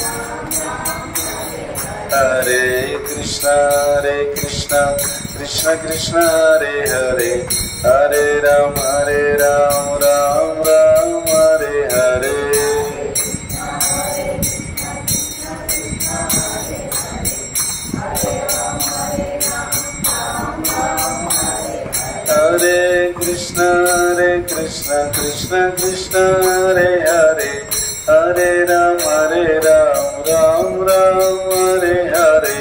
హరే కృష్ణ హరే కృష్ణ కృష్ణ కృష్ణ హరే హరే హరే రామ హరే రామ రామ రామ హరే హరే హరే కృష్ణ హరే కృష్ణ కృష్ణ కృష్ణ హరే హరే హరే రామ హరే రామ రామ రామ హరే హరే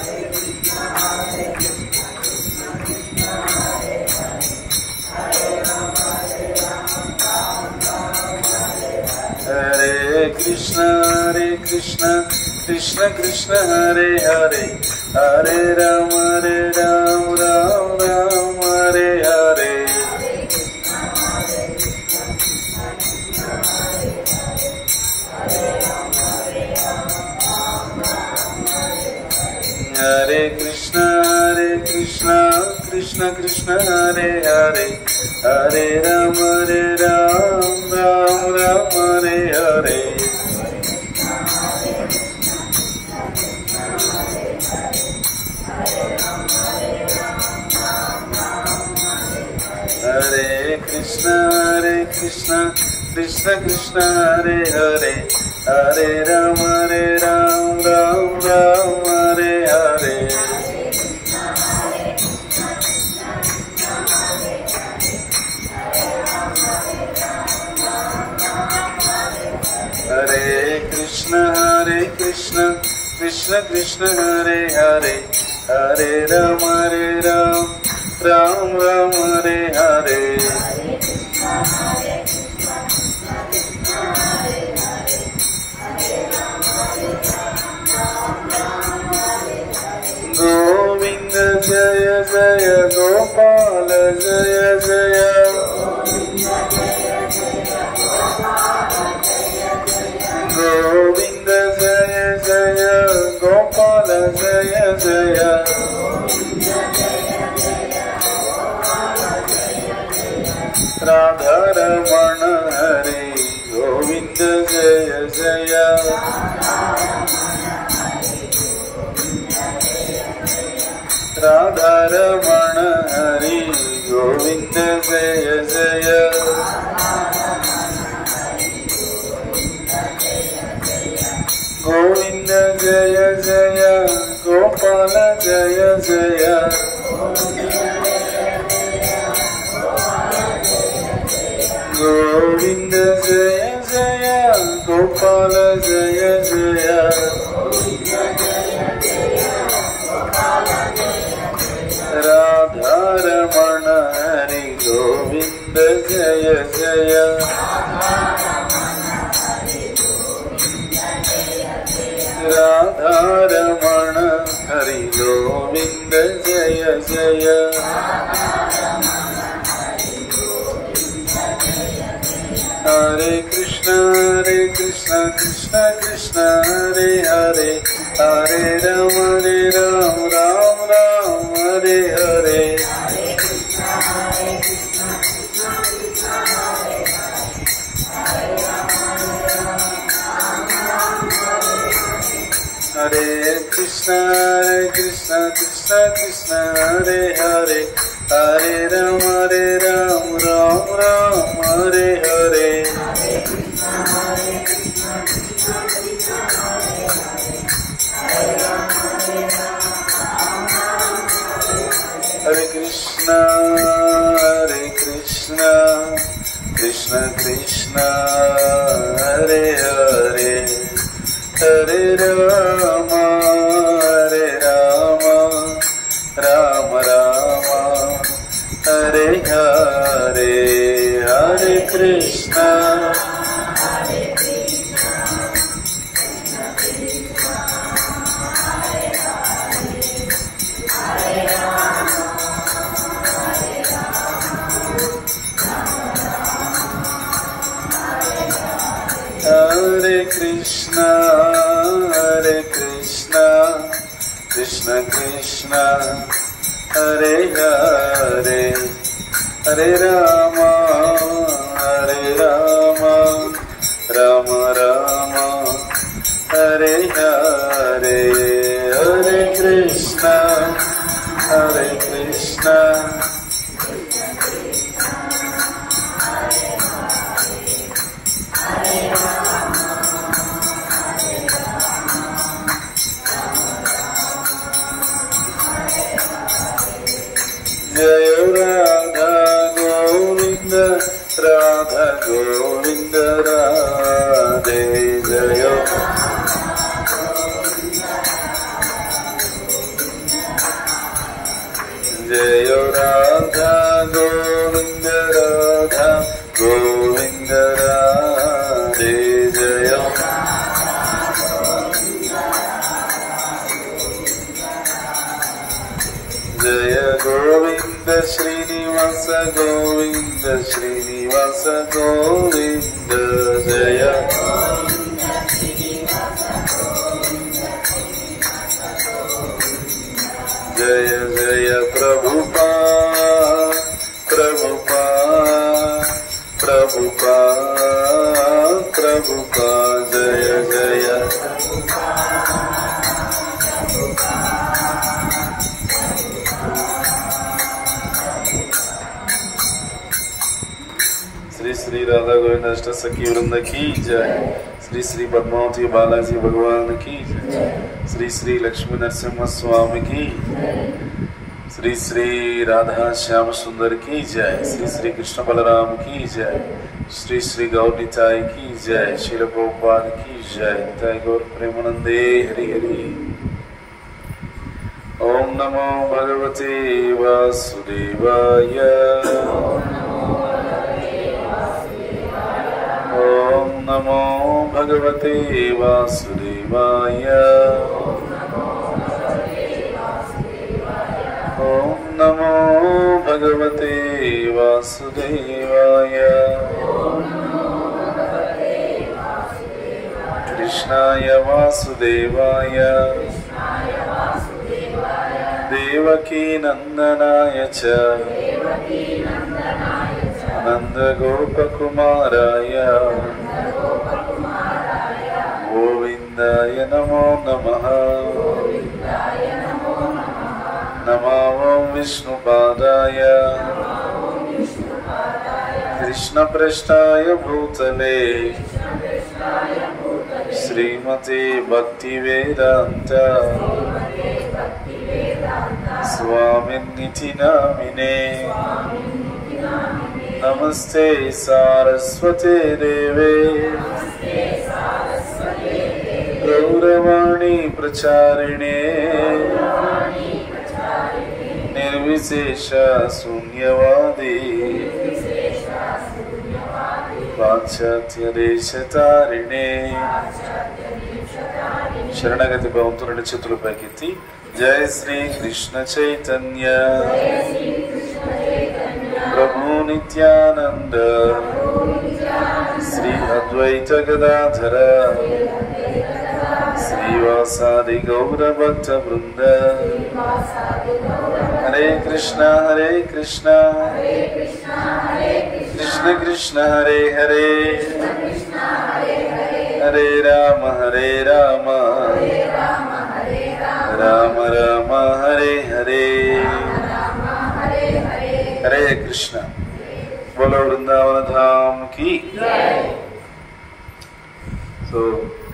హరే కృష్ణ హరే కృష్ణ కృష్ణ కృష్ణ హరే హరే హరే రామ హరే రామ రామ రామ హరే హరే హరే కృష్ణ హరే కృష్ణ కృష్ణ కృష్ణ హరే హరే హరే రామ హరే రామ రామ రామ హరే హరే హరే కృష్ణ హరే కృష్ణ కృష్ణ కృష్ణ హరే హరే హరే రామ హరే రామ రామ రామ హరే హరే హరే కృష్ణ హరే కృష్ణ కృష్ణ కృష్ణ హరే హరే హరే రామ హరే రామ రామ రామ హరే హరే గోవింద జయ జయ గోపాల జయ జయ గోవింద జయ జయ గోపాల జయ జయ రాధారమణ హరి గోవింద జయ జయ రాధారమణ హరి గోవింద జయ జయ గోవింద జయ జయ గోపాల జయ జయ గోవింద జయ జయ గోపాల జయ జయ రాధారమణ హరి గోవింద జయ జయ రాధారమణ హరి గోవింద జయ జయ Hare Krishna Hare Krishna Krishna Krishna Hare Hare Hare Rama Hare Rama Rama Rama Hare Hare Hare Krishna Hare Krishna Krishna Krishna Hare Hare Hare Rama Hare Rama Rama Rama Hare Hare Hare Krishna Hare Krishna Krishna Krishna Hare Hare Hare Rama Hare Rama Rama Rama Hare Hare Hare Krishna Hare Krishna Hare Krishna Krishna Krishna Hare Hare Hare Rama Hare Rama Rama Rama Hare Hare Hare Krishna Hare Krishna जय राधा गोविंद राधा गोविंद राधे जय जय राधा गोविंद राधा गोविंद राधे जय जय गोविन्द श्रीनिवास गोविन्द श्रीनिवास गोविन्द जय जय जय प्रभुपा प्रभुपा प्रभुपा प्रभुपा जय जय श्री श्री राधा गोविंद अष्ट सखी वृंद की जय श्री श्री पद्मावती बालाजी भगवान की जय श्री श्री लक्ष्मी नरसिम्हा स्वामी की श्री श्री राधा श्याम सुंदर की जय श्री श्री कृष्ण बलराम की जय श्री श्री गौर निताई की जय शिल प्रभुपाद की जय निताई गौर प्रेमानंदे हरि हरि ओम नमो भगवते वासुदेवाय ॐ नमो भगवते वासुदेवाय ॐ नमो भगवते वासुदेवाय कृष्णाय वासुदेवाय देवकी नन्दनाय च नन्दगोपकुमाराय गोविन्दाय नमो नमः नमो विष्णुपादाय कृष्णपृष्ठाय भूतले श्रीमते भक्तिवेदान्त स्वामिन्निति नामिने नमस्ते सारस्वते देवे गौरवाणी प्रचारिणे निर्विशेष शून्यवादी పాశ్చాత్యదేశతారిణే శరణగతి భవంతు రెండు చేతులు పైకెత్తి జయ శ్రీ కృష్ణ చైతన్య ప్రభు నిత్యానంద శ్రీ అద్వైత గదాధర శ్రీవాసాది గౌర భక్త బృంద హరే కృష్ణ హరే కృష్ణ కృష్ణ కృష్ణ హరే హరే హరే రామ హరే రామ రామ రామ హరే హరే హరే కృష్ణ బోలో వృందావన ధామ్ కి సో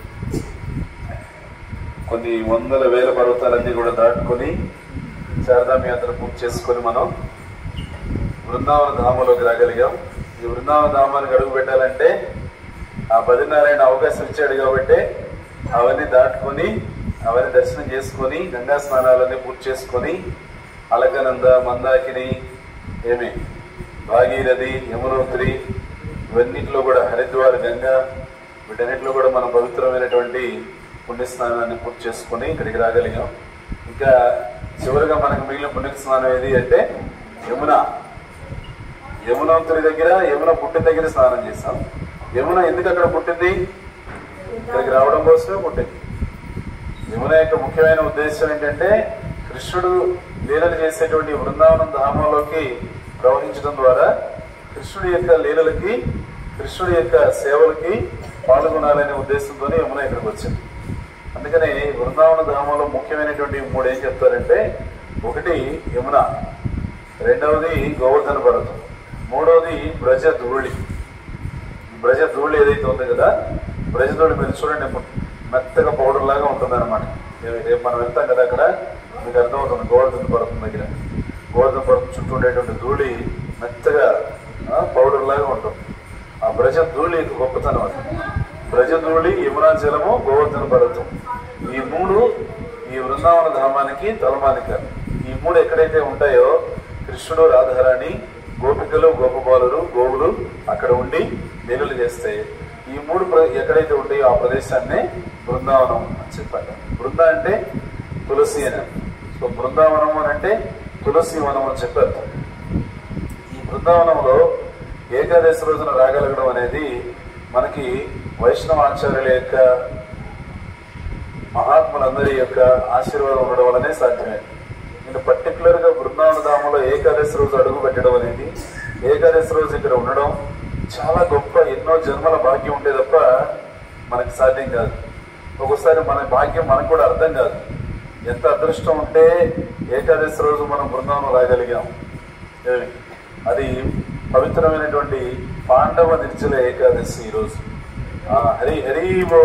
కొన్ని వందల వేల పర్వతాలన్నీ కూడా దాటుకొని శారదాం యాత్ర పూర్తి చేసుకొని మనం బృందావన ధామంలోకి రాగలిగాం ఈ బృందావన ధామానికి అడుగు పెట్టాలంటే ఆ బద్రీనారాయణ అవకాశం ఇచ్చాడు కాబట్టి అవన్నీ దాటుకొని అవన్నీ దర్శనం చేసుకొని గంగా స్నానాలన్నీ పూర్తి చేసుకొని అలకనంద మందాకిని ఏమి భాగీరథి యమునోత్రి ఇవన్నిటిలో కూడా హరిద్వార్ గంగా వీటన్నిటిలో కూడా మనం పవిత్రమైనటువంటి పుణ్యస్నానాన్ని పూర్తి చేసుకొని ఇక్కడికి రాగలిగాం ఇంకా చివరిగా మనకు మిగిలిన పుణ్యస్నానం ఏది అంటే యమున యమునోత్రి దగ్గర యమున పుట్టిన దగ్గర స్నానం చేస్తాం యమున ఎందుకు అక్కడ పుట్టింది ఇక్కడికి రావడం కోసమే పుట్టింది యమున యొక్క ముఖ్యమైన ఉద్దేశం ఏంటంటే కృష్ణుడు లీలలు చేసేటువంటి బృందావనం ధామంలోకి ప్రవహించడం ద్వారా కృష్ణుడి యొక్క లీలలకి కృష్ణుడి యొక్క సేవలకి పాల్గొనాలనే ఉద్దేశంతోనే యమున ఇక్కడికి వచ్చింది అందుకని బృందావన ధామంలో ముఖ్యమైనటువంటి మూడు ఏం చెప్తారంటే ఒకటి యమున రెండవది గోవర్ధన పర్వతం మూడవది బ్రజ ధూళి బ్రజ ధూళి ఏదైతే ఉంది కదా బ్రజ ధూళి మీరు చూడండి మెత్తగా పౌడర్ లాగా ఉంటుంది అనమాట రేపు మనం వెళ్తాం కదా అక్కడ మీకు అర్థమవుతుంది గోవర్ధన పర్వతం దగ్గర గోవర్ధన పర్వతం చుట్టూ ఉండేటువంటి ధూళి మెత్తగా పౌడర్ లాగా ఉంటుంది ఆ బ్రజ ధూళి గొప్పతనం అది బ్రజ ధూళి యమునా జలము గోవర్ధన పర్వతం ఈ మూడు ఈ బృందావన ధామానికి తలమానిక ఈ మూడు ఎక్కడైతే ఉంటాయో కృష్ణుడు రాధారాణి గోపికలు గోపబాలురు గోవులు అక్కడ ఉండి నీళ్ళు చేస్తాయి ఈ మూడు ప్ర- ఎక్కడైతే ఉంటాయో ఆ ప్రదేశాన్నే బృందావనం అని చెప్పారు బృంద అంటే తులసి అని సో బృందావనం అని అంటే తులసి వనం అని చెప్పారు ఈ బృందావనంలో ఏకాదశి రోజున రాగలగడం అనేది మనకి వైష్ణవ ఆచార్యుల యొక్క మహాత్ములందరి యొక్క ఆశీర్వాదం ఉండడం వల్లనే సాధ్యమే నేను పర్టికులర్ గా బృందావన ధామంలో ఏకాదశి రోజు అడుగు పెట్టడం అనేది ఏకాదశి రోజు ఇక్కడ ఉండడం చాలా గొప్ప ఎన్నో జన్మల భాగ్యం ఉంటే తప్ప మనకి సాధ్యం కాదు ఒక్కోసారి మన భాగ్యం మనకు కూడా అర్థం కాదు ఎంత అదృష్టం ఉంటే ఏకాదశి రోజు మనం బృందావనం రాగలిగాం ఏమి? అది పవిత్రమైనటువంటి పాండవ నిర్జల ఏకాదశి ఈరోజు ఆ, హరి హరి బో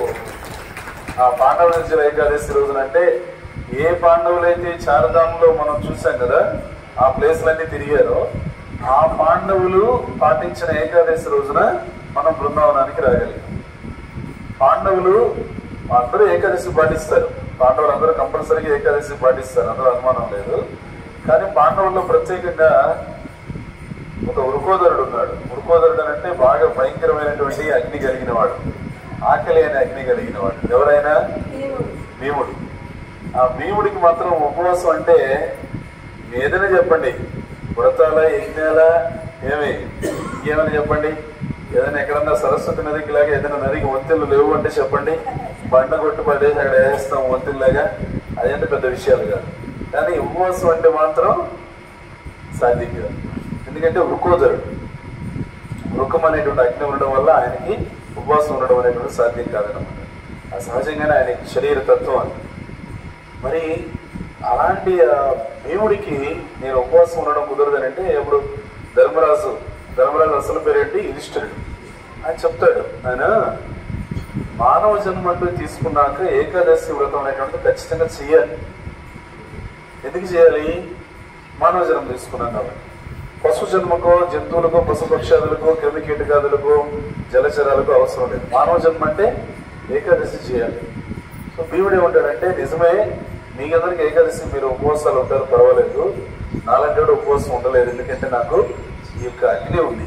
ఆ పాండవ నిర్జల ఏకాదశి రోజున అంటే ఏ పాండవులైతే చారధామంలో మనం చూసాం కదా ఆ ప్లేస్లన్నీ తిరిగారో ఆ పాండవులు పాటించిన ఏకాదశి రోజున మనం బృందావనానికి రాగలిగాం పాండవులు అందరూ ఏకాదశి పాటిస్తారు పాండవులు అందరూ కంపల్సరీగా ఏకాదశి పాటిస్తారు అందులో అనుమానం లేదు కానీ పాండవుల్లో ప్రత్యేకంగా ఒక ఉరుకోదరుడు ఉన్నాడు ఉరుకోదరుడు అని అంటే బాగా భయంకరమైనటువంటి అగ్ని కలిగిన వాడు ఆకలి అనే అగ్ని కలిగిన వాడు ఎవరైనా భీముడు ఆ భీముడికి మాత్రం ఉపవాసం అంటే ఏదైనా చెప్పండి వ్రతాల యజ్ఞాల ఏమి ఏమని చెప్పండి ఏదైనా ఎక్కడన్నా సరస్వతి నదికి లాగా ఏదైనా నదికి వంతెలు లేవు అంటే చెప్పండి బండ కొట్టు పడేసి అక్కడ వేస్తాం వంతెల్లాగా అదంటే పెద్ద విషయాలు కాదు కానీ ఉపవాసం అంటే మాత్రం సాధ్యం కాదు ఎందుకంటే వృకోదరుడు వృకం అనేటువంటి అగ్ని ఉండడం వల్ల ఆయనకి ఉపవాసం ఉండడం అనేటువంటి సాధ్యం కాదనమాట ఆ సహజంగానే ఆయనకి శరీర తత్వం అని మరి అలాంటి ఆ భీముడికి నేను ఉపవాసం ఉండడం కుదరదని అంటే ఇప్పుడు ధర్మరాజు ధర్మరాజు అసలు పేరేంటి యుధిష్ఠిరుడు ఆయన చెప్తాడు ఆయన మానవ జన్మ అంటూ తీసుకున్నాక ఏకాదశి వ్రతం అనేటువంటిది ఖచ్చితంగా చేయాలి ఎందుకు చేయాలి మానవ జన్మ తీసుకున్నాం కాబట్టి పశు జన్మకో జంతువులకో పశుపక్షాదులకో క్రిమి కీటకాదులకో జలచరాలకు అవసరం లేదు మానవ జన్మ అంటే ఏకాదశి చేయాలి సో భీముడు ఏమంటాడంటే నిజమే మీకందరికి ఏకాదశి మీరు ఉపవాసాలు ఉంటారు పర్వాలేదు నాలంటి వాడు ఉపవాసం ఉండలేదు ఎందుకంటే నాకు ఈ యొక్క అగ్ని ఉంది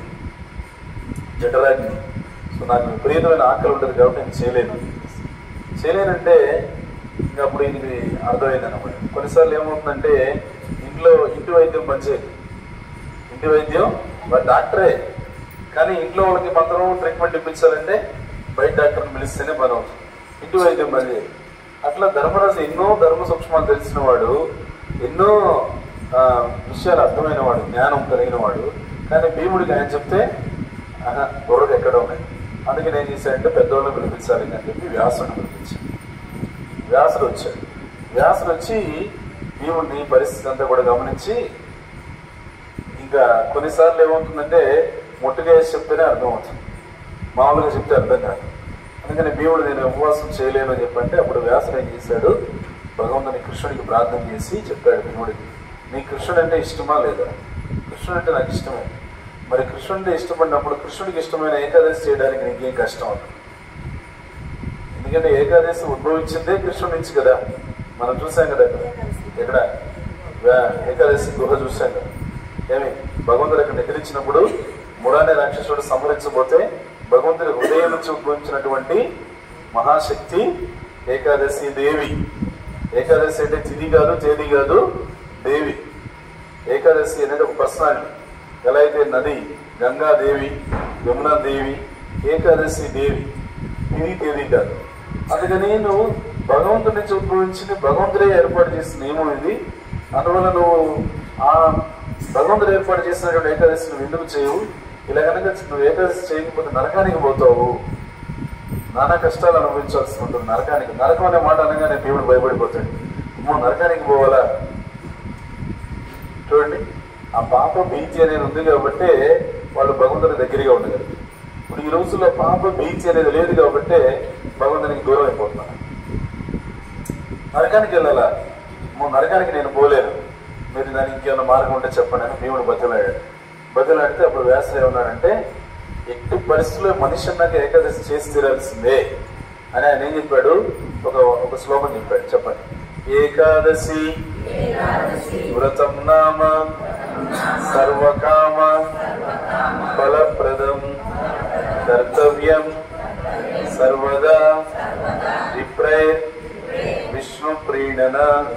జఠరాగ్ని సో నాకు విపరీతమైన ఆకలి ఉంటుంది కాబట్టి నేను చేయలేను చేయలేనంటే ఇంకా అప్పుడు ఇది అర్థమైంది అనమాట కొన్నిసార్లు ఏమవుతుందంటే ఇంట్లో ఇంటి వైద్యం పనిచేయదు ఇంటి వైద్యం వాడు డాక్టరే కానీ ఇంట్లో వాళ్ళకి మాత్రం ట్రీట్మెంట్ ఇప్పించాలంటే బయట డాక్టర్ని పిలిస్తేనే పని అవుతుంది ఇంటి వైద్యం పనిచేయదు అట్లా ధర్మరాజు ఎన్నో ధర్మ సూక్ష్మాలు తెలిసిన వాడు ఎన్నో ఆ, విషయాలు అర్థమైన వాడు జ్ఞానం కలిగిన వాడు కానీ భీముడికి ఆయన చెప్తే ఆహా, బుర్రకు ఎక్కడ ఉన్నాయి అందుకని ఏం చేశాడంటే పెద్దవాళ్ళని పిలిపించాలి అని చెప్పి వ్యాసుడిని పిలిపించాడు వ్యాసుడు వచ్చాడు వ్యాసుడు వచ్చి భీముడిని పరిస్థితి అంతా కూడా గమనించి ఇంకా కొన్నిసార్లు ఏమవుతుందంటే ముట్టుగా వేసి చెప్తేనే అర్థమవుతుంది మామూలుగా చెప్తే అర్థం కాదు అందుకని భీముడు నేను ఉపవాసం చేయలేను అని చెప్పంటే అప్పుడు వ్యాసుడు ఏం చేశాడు భగవంతుని కృష్ణుడికి ప్రార్థన చేసి చెప్పాడు భీముడికి నీ కృష్ణుడు అంటే ఇష్టమా లేదా కృష్ణుడు అంటే నాకు ఇష్టమే మరి కృష్ణుడు అంటే ఇష్టపడినప్పుడు కృష్ణుడికి ఇష్టమైన ఏకాదశి చేయడానికి నీకేం కష్టం అవుతుంది ఎందుకంటే ఏకాదశి ఉద్భవించిందే కృష్ణుడి నుంచి కదా మనం చూసాం కదా ఇక్కడ ఇక్కడ వా- ఏకాదశి గుహ చూసాం కదా ఏమి భగవంతుడు అక్కడ నిద్రించినప్పుడు మురానే రాక్షసుడు సంహరించబోతే భగవంతుడి హృదయం నుంచి ఉద్భవించినటువంటి మహాశక్తి ఏకాదశి దేవి ఏకాదశి అంటే తిథి కాదు తేదీ కాదు దేవి ఏకాదశి అనేది ఒక పర్సనాలిటీ ఎలా అయితే నది గంగాదేవి యమునా దేవి ఏకాదశి దేవి తిథి తేదీ కాదు అందుకని నువ్వు భగవంతుడి నుంచి ఉద్భవించింది భగవంతుడే ఏర్పాటు చేసిన నియమం ఇది అందువల్ల నువ్వు ఆ భగవంతుడు ఏర్పాటు చేసినటువంటి ఏకాదశి నువ్వు ఎందుకు చేయవు ఇలా కనుక నువ్వు ఏకాదశి చేయకపోతే నరకానికి పోతావు నానా కష్టాలు అనుభవించాల్సి ఉంటుంది నరకానికి నరకం అనే మాట అనగానే దేవుడు భయపడిపోతాడు అమ్మో నరకానికి పోవాలా చూడండి ఆ పాప బీచ్ అనేది ఉంది కాబట్టి వాళ్ళు భగవంతుని దగ్గరగా ఉండగలరు ఇప్పుడు ఈ రోజుల్లో పాప బీచ్ అనేది లేదు కాబట్టి భగవంతునికి దూరం అయిపోతున్నారు నరకానికి వెళ్ళాలా అమ్మో నరకానికి నేను పోలేను మీరు దానికి ఇంకేమైనా మార్గం ఉంటే చెప్పండి అని భీముడు బతిలాడాడు బతిలాడితే అప్పుడు వ్యాసులు ఏమన్నాడంటే ఎట్టి పరిస్థితుల్లో మనిషి అన్నాక ఏకాదశి చేసి తీరాల్సిందే అని ఆయన ఏం చెప్పాడు ఒక ఒక శ్లోకం చెప్పాడు చెప్పండి ఏకాదశి వ్రతం నామ సర్వకామ ఫలప్రదం కర్తవ్యం సర్వదా విప్రై విష్ణు ప్రీణన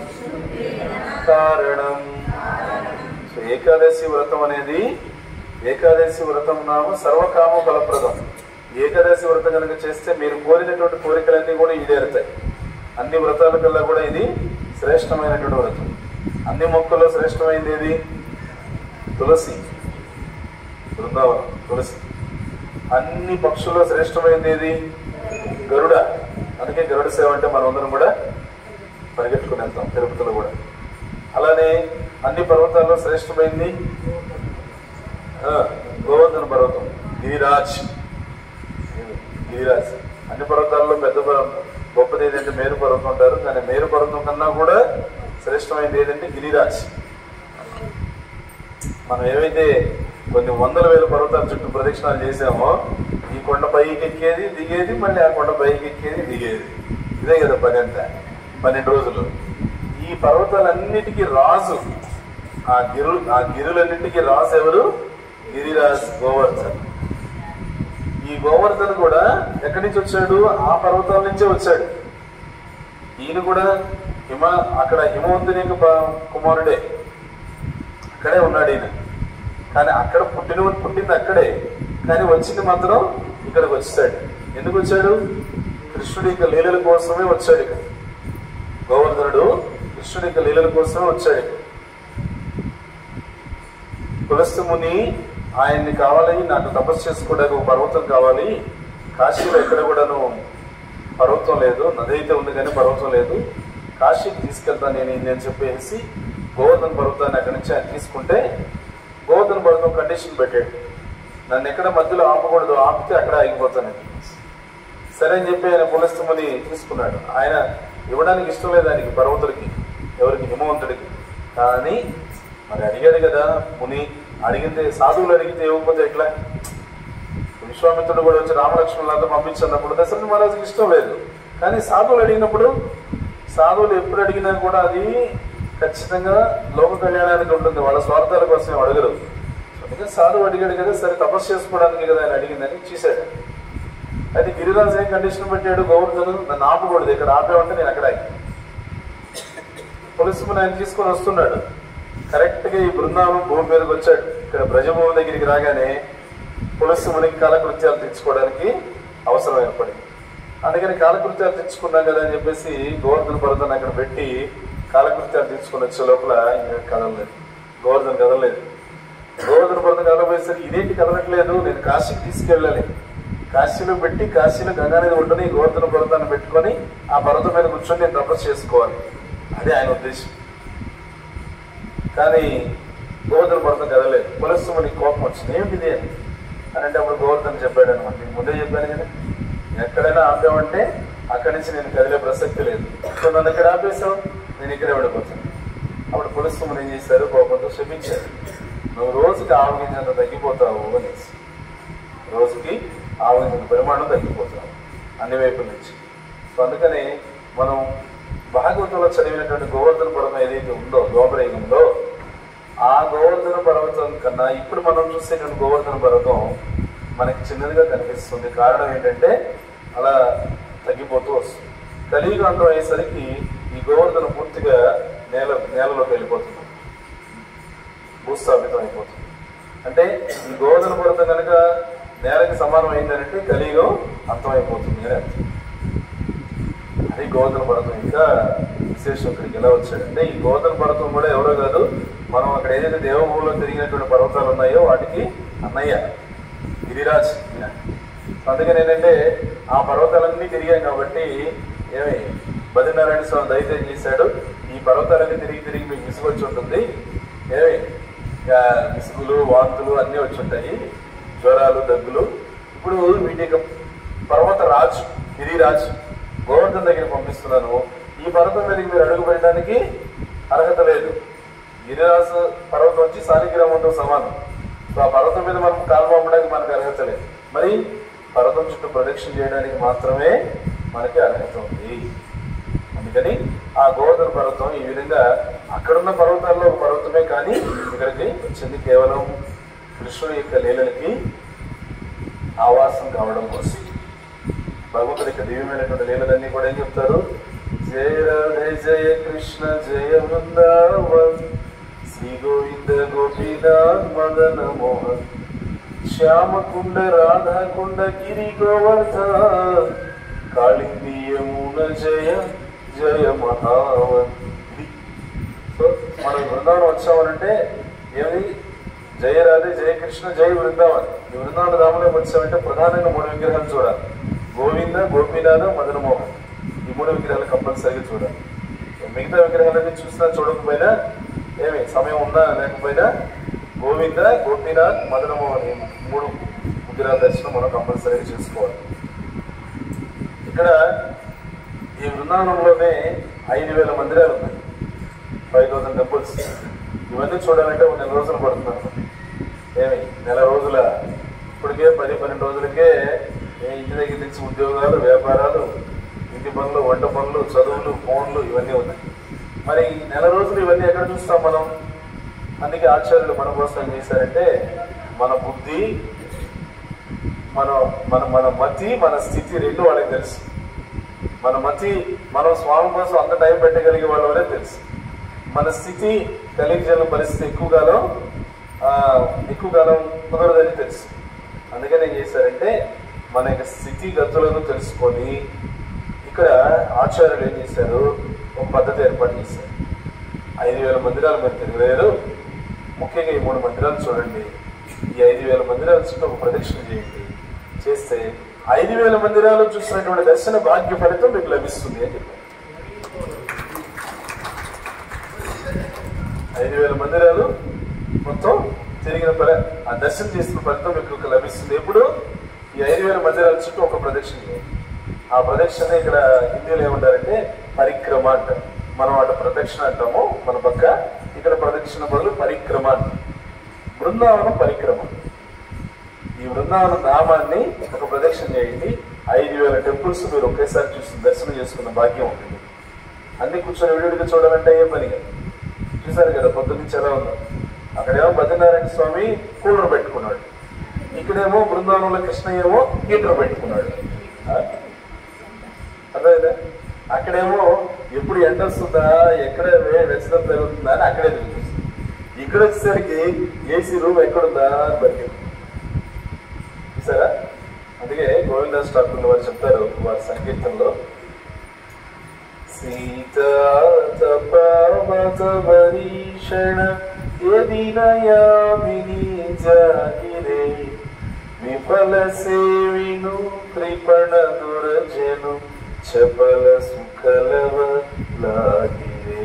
కారణం సో ఏకాదశి వ్రతం అనేది ఏకాదశి వ్రతం నామ సర్వకామ ఫలప్రదం ఏకాదశి వ్రతం కనుక చేస్తే మీరు కోరినటువంటి కోరికలన్నీ కూడా ఈడేరుతాయి అన్ని వ్రతాల కల్లా కూడా ఇది శ్రేష్టమైనటువంటి వ్రతం అన్ని మొక్కల్లో శ్రేష్టమైనది ఏది తులసి బృందావనం తులసి అన్ని పక్షుల్లో శ్రేష్టమైనది ఏది గరుడ అందుకే గరుడ సేవ అంటే మనం అందరం కూడా పరిగెట్టుకుని వెళ్తాం తిరుపతిలో కూడా అలానే అన్ని పర్వతాల్లో శ్రేష్టమైంది ఆ, గోవర్ధన పర్వతం గిరిరాజ్ గిరిరాజ్ అన్ని పర్వతాల్లో పెద్ద పర్వతం గొప్పది ఏదంటే మేరు పర్వతం అంటారు కానీ మేరు పర్వతం కన్నా కూడా శ్రేష్టమైనది ఏదంటే గిరిరాజ్ మనం ఏవైతే కొన్ని వందల వేల పర్వతాల చుట్టూ ప్రదక్షిణాలు చేసామో ఈ కొండ పైకి ఎక్కేది దిగేది మళ్ళీ ఆ కొండ పైకి ఎక్కేది దిగేది ఇదే కదా పని అంతా పన్నెండు రోజులు ఈ పర్వతాలన్నిటికీ రాజు ఆ గిరు ఆ గిరులన్నిటికీ రాజు ఎవరు గిరిరాజ్ గోవర్ధన్ ఈ గోవర్ధన్ కూడా ఎక్కడి నుంచి వచ్చాడు ఆ పర్వతాల నుంచే వచ్చాడు ఈయన కూడా హిమ అక్కడ హిమవంతుని యొక్క ప- కుమారుడే అక్కడే ఉన్నాడు ఈయన కానీ అక్కడ పుట్టిన పుట్టింది అక్కడే కానీ వచ్చింది మాత్రం ఇక్కడికి వచ్చాడు ఎందుకు వచ్చాడు కృష్ణుడి యొక్క లీలల కోసమే వచ్చాడు ఇక్కడ గోవర్ధనుడు కృష్ణుడి యొక్క లీలల కోసమే వచ్చాడు ఇక్కడ తులసి ముని ఆయన్ని కావాలి నాకు తపస్సు చేసుకోవడానికి ఒక పర్వతం కావాలి కాశీలో ఎక్కడ కూడాను పర్వతం లేదు నది అయితే ఉంది కానీ పర్వతం లేదు కాశీకి తీసుకెళ్తాను నేను ఈయన్ని అని చెప్పేసి గోవర్ధన పర్వతాన్ని అక్కడి నుంచి ఆయన తీసుకుంటే గోవర్ధన పర్వతం కండిషన్ పెట్టాడు నన్ను ఎక్కడ మధ్యలో ఆపకూడదు ఆపితే అక్కడ ఆగిపోతాను అని చెప్పేసి. సరే అని చెప్పి ఆయన పులస్తముని తీసుకున్నాడు ఆయన ఇవ్వడానికి ఇష్టం లేదు ఆయనకి పర్వతుడికి ఎవరికి హిమవంతుడికి కానీ మరి అడిగాడు కదా ముని అడిగితే సాధువులు అడిగితే ఇవ్వకపోతే ఎట్లా విశ్వామిత్రుడు కూడా వచ్చి రామలక్ష్మణులతో పంపించినప్పుడు దశరథ మహారాజుకి ఇష్టం లేదు కానీ సాధువులు అడిగినప్పుడు సాధువులు ఎప్పుడు అడిగినా కూడా అది ఖచ్చితంగా లోక కళ్యాణానికి ఉంటుంది వాళ్ళ స్వార్థాల కోసం ఏం అడగరు అందుకని సాధువు అడిగాడు కదా సరే తపస్సు చేసుకోవడానికి కదా ఆయన అడిగిందని చేశాడు అయితే గిరిరాజు ఏం కండిషన్ పెట్టాడు గౌరవను నన్ను ఆపకూడదు ఇక్కడ ఆపేవంటే నేను అక్కడ ఆగి పులిసుమని ఆయన తీసుకొని వస్తున్నాడు కరెక్ట్ గా ఈ బృందావనం భూమి మీదకి వచ్చాడు ఇక్కడ బ్రజభూమి దగ్గరికి రాగానే పులిసుమునికి కాలకృత్యాలు తెచ్చుకోవడానికి అవసరం ఏర్పడింది అందుకని కాలకృత్యాలు తెచ్చుకున్నాం కదా అని చెప్పేసి గోవర్ధన పర్వతాన్ని అక్కడ పెట్టి కాలకృత్యాలు తీసుకుని వచ్చే లోపల ఇంకా కదలలేదు గోవర్ధన కదలలేదు గోవర్ధన పర్వతం కదలబోయేసరికి ఇదేంటి కదలట్లేదు నేను కాశీకి తీసుకెళ్ళాలి కాశీలో పెట్టి కాశీలో గంగానది ఒడ్డుని గోవర్ధన పర్వతాన్ని పెట్టుకొని ఆ పర్వతం మీద కూర్చొని నేను తపస్సు చేసుకోవాలి అదే ఆయన ఉద్దేశం కానీ గోవర్ధన పర్వతం కదలేదు పులస్సుమని కోపం వచ్చింది ఏమిటిది అని అని అంటే అప్పుడు గోవర్ధన్ చెప్పాడు అనమాట నేను ముందే చెప్పాను కదా ఎక్కడైనా ఆపామంటే అక్కడి నుంచి నేను కదిలే ప్రసక్తి లేదు సో నన్ను ఇక్కడ ఆపేసావు నేను ఇక్కడే ఉండిపోతాను అప్పుడు పులస్సుమని ఏం చేశారు కోపంతో క్షమించారు నువ్వు రోజుకి ఆవగింజంత తగ్గిపోతావు అనేసి రోజుకి ఆవగింజంత పరిమాణం తగ్గిపోతావు అన్ని వైపుల నుంచి సో అందుకని మనం భాగవతంలో చదివినటువంటి గోవర్ధన పర్వతం ఏదైతే ఉందో గోపరేగం ఉందో ఆ గోవర్ధన పర్వతం కన్నా ఇప్పుడు మనం చూసేటువంటి గోవర్ధన పర్వతం మనకి చిన్నదిగా కనిపిస్తుంది కారణం ఏంటంటే అలా తగ్గిపోతూ వస్తుంది కలియుగ అంతం అయ్యేసరికి ఈ గోవర్ధన పూర్తిగా నేల నేలలోకి వెళ్ళిపోతుంది భూస్థాపితం అయిపోతుంది అంటే ఈ గోవర్ధన పర్వతం కనుక నేలకి సమానం అయిందంటే కలియుగం అంతం అయిపోతుంది అని అర్థం అది గోవర్ధన పర్వతం ఇంకా విశేషం ఇక్కడికి ఎలా వచ్చాడంటే ఈ గోవర్ధన పర్వతం కూడా ఎవరో కాదు మనం అక్కడ ఏదైతే దేవభూమిలో తిరిగినటువంటి పర్వతాలు ఉన్నాయో వాటికి అన్నయ్య గిరిరాజ్ ఈయన. అందుకని ఏంటంటే ఆ పర్వతాలన్నీ తిరిగాం కాబట్టి ఏమి బద్రీనారాయణ స్వామి దయచేం చేశాడు ఈ పర్వతాలన్నీ తిరిగి తిరిగి మీకు విసుగు వచ్చి ఉంటుంది ఏమి ఇక విసుగులు వాంతులు అన్నీ వచ్చి ఉంటాయి జ్వరాలు దగ్గులు ఇప్పుడు వీటి యొక్క పర్వత రాజు గిరిరాజు గోవర్ధన్ దగ్గరికి పంపిస్తున్నాను ఈ పర్వతం మీదకి మీరు అడుగు పెట్టడానికి అర్హత లేదు గిరిరాజు పర్వతం వచ్చి సాలిగ్రామంతో సమానం సో ఆ పర్వతం మీద మనం కాలు పంపడానికి మనకు అర్హత లేదు మరి పర్వతం చుట్టూ ప్రదక్షిణ చేయడానికి మాత్రమే మనకి అర్హత ఉంది అందుకని ఆ గోవర్ధన పర్వతం ఈ విధంగా అక్కడున్న పర్వతాల్లో ఒక పర్వతమే కానీ ఇక్కడికి వచ్చింది కేవలం కృష్ణుడి యొక్క లీలలకి ఆవాసం కావడం కోసం భగవంతుడి యొక్క దివ్యమైనటువంటి లీలలన్నీ కూడా ఏం చెప్తారు జయ రాధే జయ కృష్ణ జయ వృందావన్ శ్రీ గోవింద గోపీనాథ్ మదన మోహన్ శ్యామ కుండ రాధా కుండ గిరి గోవర్ధన్ కాళింది యమున జయ జయ మహావన్ ఇది సో మనం బృందావనం వచ్చామనంటే ఏమి జయ రాధే జయ కృష్ణ జయ బృందావన్ ఈ బృందావన ధామంలోకి వచ్చామంటే ప్రధానంగా మూడు విగ్రహాలు చూడాలి గోవింద గోపీనాథ మదనమోహన్ ఈ మూడు విగ్రహాలు కంపల్సరీగా చూడాలి మిగతా విగ్రహాలన్నీ చూసినా చూడకపోయినా ఏమి సమయం ఉన్నా లేకపోయినా గోవింద గోపీనాథ్ మదనమోహన్ ఈ మూడు విగ్రహాల దర్శనం మనం కంపల్సరీగా చేసుకోవాలి ఇక్కడ ఈ బృందావనంలోనే ఐదు వేల మందిరాలు ఉన్నాయి ఫైవ్ థౌసండ్ టెంపుల్స్ ఇవన్నీ చూడాలంటే ఒక నెల రోజులు పడుతున్నారు ఏమి నెల రోజుల ఇప్పటికే పది పన్నెండు రోజులకే ఏ ఇంటి దగ్గర నుంచి ఉద్యోగాలు వ్యాపారాలు ఇంటి పనులు వంట పనులు చదువులు ఫోన్లు ఇవన్నీ ఉన్నాయి మరి ఈ నెల రోజులు ఇవన్నీ ఎక్కడ చూస్తాం మనం అందుకే ఆచార్యులు మన కోసం ఏం చేశారంటే మన బుద్ధి మన మన మన మతి మన స్థితి రెండు వాళ్ళకి తెలుసు మన మతి మనం స్వామి కోసం అంత టైం పెట్టగలిగే వాళ్ళనే తెలుసు మన స్థితి కలిగి పరిస్థితి ఎక్కువ కాలం ఆ, ఎక్కువ కాలం కుదరదని తెలుసు అందుకని ఏం చేశారంటే మన యొక్క స్థితి గతులను తెలుసుకొని ఇక్కడ ఆచార్యులు ఏం చేశారు ఒక పద్ధతి ఏర్పాటు చేశారు ఐదు వేల మందిరాలు మీరు తిరగలేరు ముఖ్యంగా ఈ మూడు మందిరాలు చూడండి ఈ ఐదు వేల మందిరాల చుట్టూ ఒక ప్రదక్షిణ చేయండి చేస్తే ఐదు వేల మందిరాలు చూసినటువంటి దర్శన భాగ్య ఫలితం మీకు లభిస్తుంది అని చెప్పారు ఐదు వేల మందిరాలు మొత్తం తిరిగిన ఫల ఆ దర్శనం చేసిన ఫలితం మీకు లభిస్తుంది ఎప్పుడు ఈ ఐదు వేల మందిరాల చుట్టూ ఒక ప్రదక్షిణ చేయండి ఆ ప్రదక్షిణ ఇక్కడ హిందీలో ఏమంటారంటే పరిక్రమ అంటారు మనం అటు ప్రదక్షిణ అంటాము మన పక్క ఇక్కడ ప్రదక్షిణ బదులు పరిక్రమ అంటాం బృందావనం పరిక్రమ ఈ బృందావన నామాన్ని ఒక ప్రదక్షిణ చేయండి ఐదు వేల టెంపుల్స్ మీరు ఒకేసారి చూసి దర్శనం చేసుకున్న భాగ్యం ఉంటుంది అన్ని కూర్చొని విడివిడిగా చూడాలంటే ఏ పని కాదు. చూసారు కదా పొద్దున్న నుంచి ఎలా ఉందో అక్కడేమో బద్రీనారాయణ స్వామి కూలర్ పెట్టుకున్నాడు ఇక్కడేమో బృందావనంలో కృష్ణ ఏమో హీటర్ పెట్టుకున్నాడు ఆ? అర్థమైందా అక్కడేమో ఎప్పుడు ఎండ వస్తుందా ఎక్కడ వే- వెచ్చదనం పెరుగుతుందా అని అక్కడే తెలుస్తుంది ఇక్కడ వచ్చేసరికి ఏసీ రూమ్ ఎక్కడుందా అని బతికి చూసారా అందుకే గోవిందాస్ ఠాకూర్ వారు చెప్తారు వారి సంకీర్తనలో సీతాతపవరీషణ యది నయామిని జాగిరే విఫల సేవిను కృపణ దురజను చపల సుఖలవ లాగిరే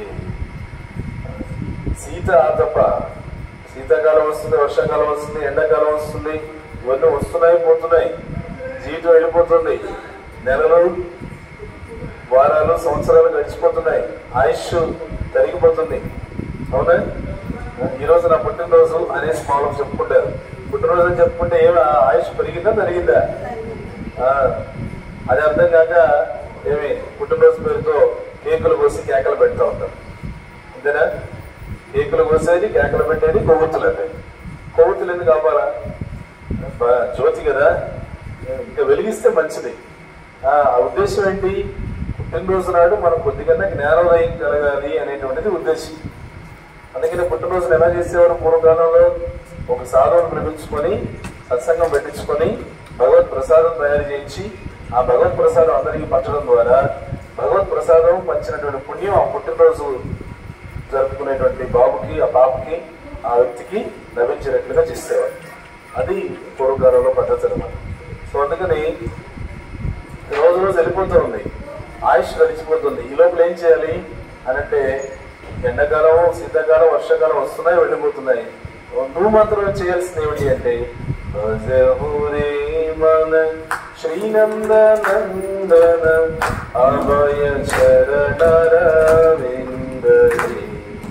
శీత ఆతప శీతాకాలం వస్తుంది వర్షాకాలం వస్తుంది ఎండాకాలం వస్తుంది ఇవన్నీ వస్తున్నాయి పోతున్నాయి జీవితం వెళ్ళిపోతుంది నెలలు వారాలు సంవత్సరాలు గడిచిపోతున్నాయి ఆయుష్ తరిగిపోతుంది అవునా ఈ రోజు నా పుట్టినరోజు అనేసి మామూలు చెప్పుకుంటారు పుట్టినరోజు అని చెప్పుకుంటే ఏమి ఆ ఆయుష్ పెరిగిందా తరిగిందా ఆ, అది అర్థం కాక ఏమి పుట్టినరోజు పేరుతో కేకులు కోసి కేకలు పెడతా ఉంటారు అంతేనా కేకులు కోసేది కేకలు పెట్టేది కొవ్వొత్తులు అంటే కొవ్వొత్తులు ఎందుకు కావాలా బ- జ్యోతి కదా ఇంకా వెలిగిస్తే మంచిది ఆ ఆ ఉద్దేశం ఏంటి పుట్టినరోజు నాడు మనం కొద్దిగా జ్ఞానోదయం కలగాలి అనేటువంటిది ఉద్దేశం అందుకని పుట్టినరోజులు ఎలా చేసేవారు పూర్వకాలంలో ఒక సాధువును పిలిపించుకొని సత్సంగం పెట్టించుకొని భగవత్ ప్రసాదం తయారు చేయించి ఆ భగవత్ ప్రసాదం అందరికీ పంచడం ద్వారా భగవత్ ప్రసాదం పంచినటువంటి పుణ్యం ఆ పుట్టినరోజు జరుపుకునేటువంటి బాబుకి ఆ పాపకి ఆ వ్యక్తికి లభించినట్లుగా చేసేవారు అది పూర్వకాలంలో పద్ధతి అనమాట సో అందుకని రోజు రోజు వెళ్ళిపోతూ ఉంది ఆయుష్ గడిచిపోతుంది ఈ లోపల ఏం చేయాలి అని అంటే ఎండాకాలం శీతాకాలం వర్షాకాలం వస్తున్నాయి వెళ్ళిపోతున్నాయి నువ్వు మాత్రం చేయాల్సింది ఏమిటి అంటే భజహురే మన శ్రీనంద నందన అభయ శరణర విందరే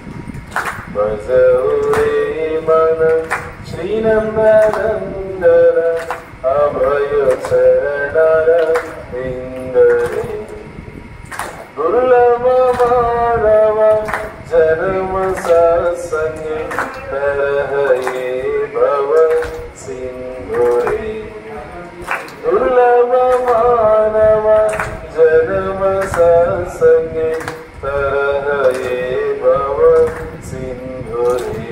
భజౌరే మన శ్రీనందనందన అభయ శరణర విందరే దుర్లభ మానవ జన్మ సత్సంగ కరహయే భవ సింధురే దుర్లభ మానవ జన్మ సత్సంగ కరహయే భవ సింధురే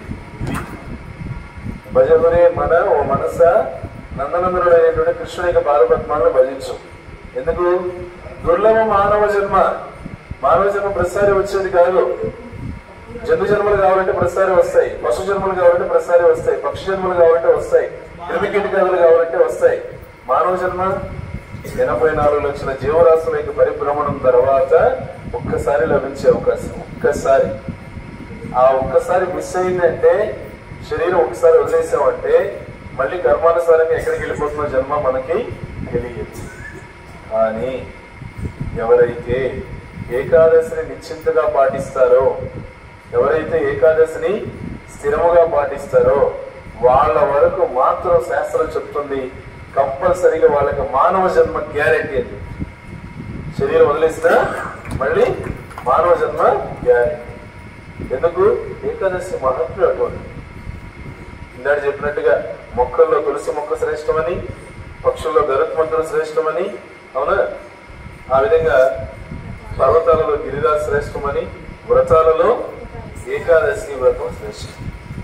భజగురే మన ఓ మనస నందనందనుడైనటువంటి కృష్ణుని యొక్క బాలపద్మాలను భజించు ఎందుకు దుర్లభ మానవ జన్మ మానవ జన్మ ప్రతిసారి వచ్చేది కాదు జంతు జన్మలు కావాలంటే ప్రతిసారి వస్తాయి పశు జన్మలు కావాలంటే ప్రతిసారి వస్తాయి పక్షి జన్మలు కావాలంటే వస్తాయి క్రిమి కీటకాదులు కావాలంటే వస్తాయి మానవ జన్మ ఎనభై నాలుగు లక్షల జీవరాశుల యొక్క పరిభ్రమణం తర్వాత ఒక్కసారి లభించే అవకాశం ఒక్కసారి ఆ ఒక్కసారి మిస్ అయిందంటే శరీరం ఒకసారి వదిలేసామంటే మళ్ళీ కర్మానుసారంగా ఎక్కడికి వెళ్ళిపోతున్న జన్మ మనకి తెలియదు కానీ ఎవరైతే ఏకాదశిని నిశ్చింతగా పాటిస్తారో ఎవరైతే ఏకాదశిని స్థిరముగా పాటిస్తారో వాళ్ళ వరకు మాత్రం శాస్త్రం చెప్తుంది కంపల్సరీగా వాళ్ళకి మానవ జన్మ గ్యారెంటీ అది శరీరం వదిలేసినా మళ్ళీ మానవ జన్మ గ్యారెంటీ ఎందుకు ఏకాదశి మహత్వం అటువంటి ఇందాక చెప్పినట్టుగా మొక్కల్లో తులసి మొక్క శ్రేష్టమని పక్షుల్లో గరుత్మంతుడు శ్రేష్టమని అవునా ఆ విధంగా పర్వతాలలో గిరిరాజు శ్రేష్టమని వ్రతాలలో ఏకాదశి వ్రతం శ్రేష్టం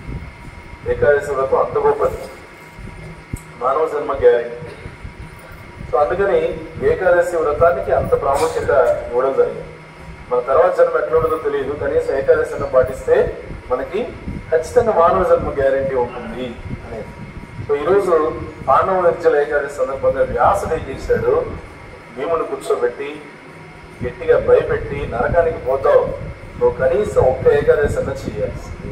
ఏకాదశి వ్రతం అంత గొప్పది మానవ జన్మ గ్యారెంటీ సో అందుకని ఏకాదశి వ్రతానికి అంత ప్రాముఖ్యత ఇవ్వడం జరిగింది మన తర్వాత జన్మ ఎట్లా ఉండదో తెలియదు కనీసం ఏకాదశిని పాటిస్తే మనకి ఖచ్చితంగా మానవ జన్మ గ్యారెంటీ ఉంటుంది అనేది సో ఈరోజు పాండవ నిర్జల ఏకాదశి సందర్భంగా వ్యాసుడు ఏం చేశాడు భీముని కూర్చోబెట్టి గట్టిగా భయపెట్టి నరకానికి పోతావు నువ్వు కనీసం ఒక్క ఏకాదశి అన్న చేయాల్సింది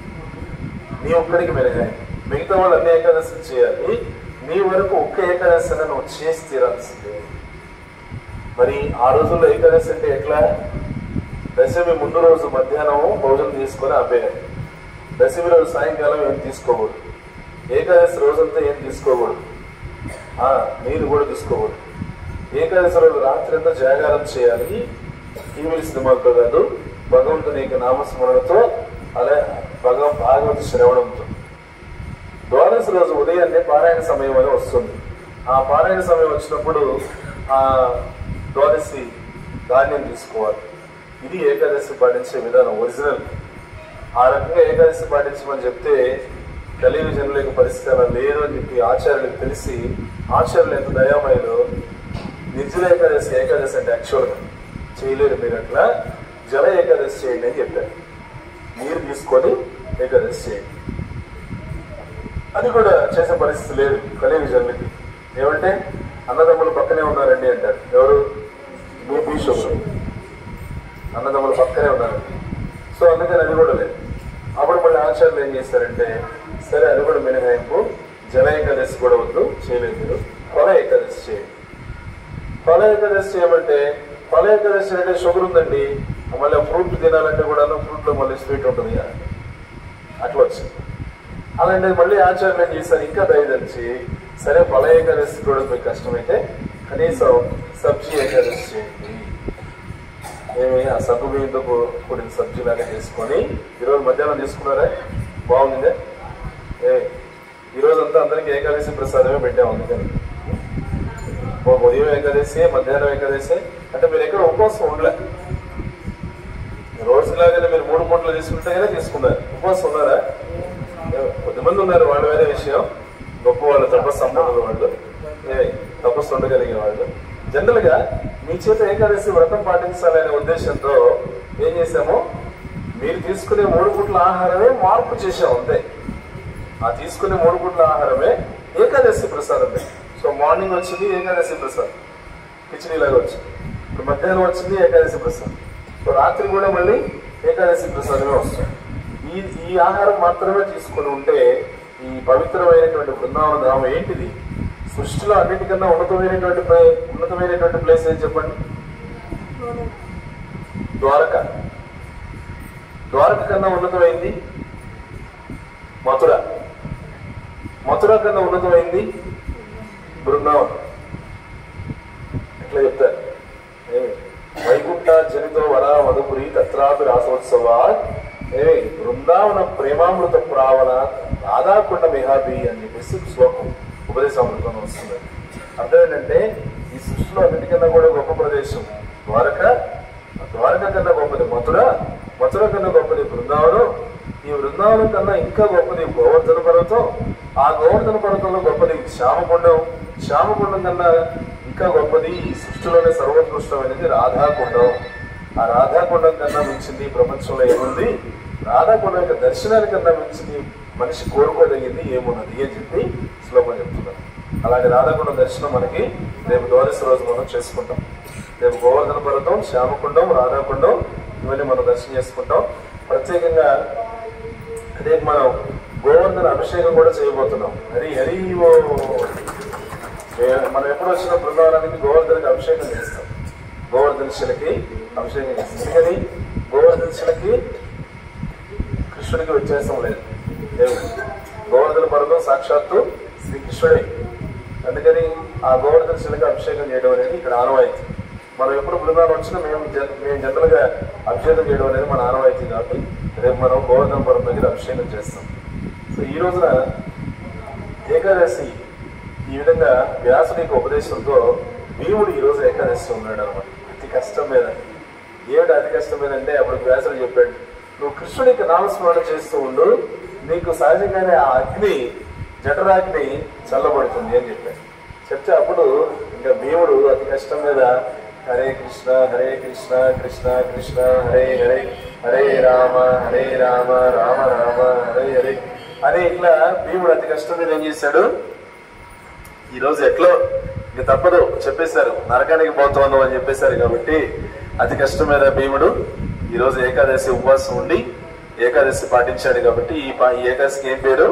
నీ ఒక్కడికి మెరుగాయి మిగతా వాళ్ళు అన్ని ఏకాదశి చేయాలి నీ వరకు ఒక్క ఏకాదశి అన్న నువ్వు చేసి తీరాల్సిందే మరి ఆ రోజుల్లో ఏకాదశి అంటే ఎట్లా దశమి ముందు రోజు మధ్యాహ్నం భోజనం తీసుకొని ఆపేయాలి దశమి రోజు సాయంకాలం ఏం తీసుకోకూడదు ఏకాదశి రోజంతా ఏం తీసుకోకూడదు ఆ, నీరు కూడా తీసుకోకూడదు ఏకాదశి రోజు రాత్రి అంతా జాగారం చేయాలి టీవీ సినిమాలతో కాదు భగవంతుని యొక్క నామస్మరణతో అలా భగవ భాగవత శ్రవణంతో ద్వాదశి రోజు ఉదయాన్నే పారాయణ సమయం అని వస్తుంది ఆ పారాయణ సమయం వచ్చినప్పుడు ఆ ద్వాదశి ధాన్యం తీసుకోవాలి ఇది ఏకాదశి పాటించే విధానం ఒరిజినల్ ఆ రకంగా ఏకాదశి పాటించమని చెప్తే కలియుగ జనుల యొక్క పరిస్థితి అలా లేదు అని చెప్పి ఆచార్యులకు తెలిసి ఆచార్యులు ఎంత దయామయులు నిర్జల ఏకాదశి ఏకాదశి అంటే యాక్చువల్గా చేయలేరు మీరు అట్లా జల ఏకాదశి చేయండి అని చెప్పారు నీరు తీసుకొని ఏకాదశి చేయండి అది కూడా చేసే పరిస్థితి లేదు కలియుగ జనులకి ఏమంటే అన్నదమ్ములు పక్కనే ఉన్నారండి అంటారు ఎవరు మీ బీషోపులు అన్నదమ్ములు పక్కనే ఉన్నారు సో అందుకని అది కూడా లేదు అప్పుడు మళ్ళీ ఆచార్యులు ఏం చేస్తారంటే సరే అది కూడా మినహాయింపు జల ఏకాదశి కూడా వద్దు చేయలేదు మీరు ఫల ఏకాదశి చేయండి ఫల ఏకాదశి చేయమంటే ఫల ఏకాదశి అంటే షుగర్ ఉందండి మళ్ళీ ఫ్రూట్ తినాలంటే కూడా ఫ్రూట్లో మళ్ళీ స్వీట్ ఉంటుంది కదా. అట్లా వచ్చింది అలాంటి మళ్ళీ ఆచార్యులు ఏం చేస్తారు ఇంకా దయదలిచి సరే ఫల ఏకాదశి కూడా మీకు కష్టమైతే కనీసం సబ్జీ ఏకాదశి చేయండి ఏమి ఆ సబ్బు బియ్యంతో కూ- కూడిన సబ్జీ లాగా చేసుకొని ఈరోజు మధ్యాహ్నం తీసుకున్నారా బాగుంది ఏ ఈరోజు అంతా అందరికి ఏకాదశి ప్రసాదమే పెట్టాము అందుకని ఓ ఉదయం ఏకాదశి మధ్యాహ్నం ఏకాదశి అంటే మీరు ఎక్కడ ఉపవాసం ఉండలే రోజులాగానే మీరు మూడు పూటలు తీసుకుంటే కదా తీసుకున్నారు ఉపవాసం ఉన్నారా ఏ, కొద్దిమంది ఉన్నారు వాళ్ళు వేరే విషయం గొప్ప వాళ్ళు తపస్సు సంపన్నులు వాళ్ళు ఏ, తపస్సు ఉండగలిగే వాళ్ళు జనరల్ గా మీ చేత ఏకాదశి వ్రతం పాటించాలనే ఉద్దేశంతో ఏం చేశాము మీరు తీసుకునే మూడు పూట్ల ఆహారమే మార్పు చేసాం అంతే ఆ తీసుకునే మూడు పూట్ల ఆహారమే ఏకాదశి ప్రసాదమే సో మార్నింగ్ వచ్చింది ఏకాదశి ప్రసాదం కిచిడీలాగా వచ్చింది ఇప్పుడు మధ్యాహ్నం వచ్చింది ఏకాదశి ప్రసాదం సో రాత్రి కూడా మళ్ళీ ఏకాదశి ప్రసాదమే వస్తుంది ఈ ఈ ఆహారం మాత్రమే తీసుకొని ఉంటే ఈ పవిత్రమైనటువంటి బృందావన ధామం ఏంటిది సృష్టిలో అన్నిటికన్నా ఉన్నతమైనటువంటి ప్లే- ఉన్నతమైనటువంటి ప్లేస్ ఏం చెప్పండి ద్వారక ద్వారక కన్నా ఉన్నతమైంది మథుర మథుర కన్నా ఉన్నతమైంది బృందావనం ఎట్లా చెప్తారు ఏమి వైకుంఠ జనితో వర మధుపురి తత్రాపి రాసోత్సవా ఏమి బృందావన ప్రేమామృత ప్రావణ రాధాకుండ మిహాబి అని చెప్పేసి శ్లోకం ఉపదేశామృతంలో వస్తుంది అర్థం ఏంటంటే ఈ సృష్టిలో అన్నిటికన్నా కూడా గొప్ప ప్రదేశం ద్వారక ద్వారక కన్నా గొప్పది మథుర మథుర కన్నా గొప్పది బృందావనం ఈ బృందావనం కన్నా ఇంకా గొప్పది గోవర్ధన పర్వతం ఆ గోవర్ధన పర్వతంలో గొప్పది శ్యామకుండం శ్యామకుండం కన్నా ఇంకా గొప్పది ఈ సృష్టిలోనే సర్వోత్కృష్టమైనది రాధాకుండం ఆ రాధాకుండం కన్నా మించింది ఈ ప్రపంచంలో ఏముంది రాధాకుండం యొక్క దర్శనానికన్నా మించింది మనిషి కోరుకోదగింది ఏమున్నది అని చెప్పి శ్లోకం చెప్తున్నారు అలాగే రాధాకుండం దర్శనం మనకి రేపు ద్వాదశి రోజు మనం చేసుకుంటాం రేపు గోవర్ధన పర్వతం శ్యామకుండం రాధాకుండం ఇవన్నీ మనం దర్శనం చేసుకుంటాం ప్రత్యేకంగా రేపు మనం గోవర్ధన అభిషేకం కూడా చేయబోతున్నాం హరి హరి ఓ ఏ- మనం ఎప్పుడు వచ్చిన బృందావనానికి గోవర్ధనకి అభిషేకం చేస్తాం గోవర్ధన శిలకి అభిషేకం చేస్తాం ఎందుకని గోవర్ధన శిలకి కృష్ణుడికి వ్యత్యాసం లేదు దేవుడు గోవర్ధన పర్వతం సాక్షాత్తు శ్రీకృష్ణుడే అందుకని ఆ గోవర్ధన శిలకి అభిషేకం చేయడం అనేది ఇక్కడ ఆనవాయితీ మనం ఎప్పుడు బృందాలు వచ్చినా మేము జన్- మేము జనరల్ గా అభిషేకం చేయడం అనేది మన ఆనవాయితీ కాబట్టి రేపు మనం గోవర్ధన పర్వతం దగ్గర అభిషేకం చేస్తాం సో ఈ రోజున ఏకాదశి ఈ విధంగా వ్యాసుడి యొక్క ఉపదేశంతో భీముడు ఈ రోజు ఏకాదశి ఉన్నాడు అనమాట అతి కష్టం మీద ఏమిటి అతి కష్టం మీద అంటే అప్పుడు వ్యాసుడు చెప్పాడు నువ్వు కృష్ణుడి యొక్క నామస్మరణ చేస్తూ ఉండు నీకు సహజంగానే ఆ అగ్ని జఠరాగ్ని చల్లబడుతుంది అని చెప్పాడు చెప్తే అప్పుడు ఇంకా భీముడు అతి కష్టం మీద హరే కృష్ణ హరే కృష్ణ కృష్ణ కృష్ణ హరే హరే హరే రామ హరే రామ రామ రామ హరే హరే అని ఇట్లా భీముడు అతి కష్టం మీద ఏం చేశాడు ఈ రోజు ఎట్లో ఇంక తప్పదు చెప్పేశారు నరకానికి పోతున్నాం అని చెప్పేశారు కాబట్టి అతి కష్టం మీద భీముడు ఈ రోజు ఏకాదశి ఉపవాసం ఉండి ఏకాదశి పాటించాడు కాబట్టి ఈ పా- ఈ ఏకాదశికి ఏం పేరు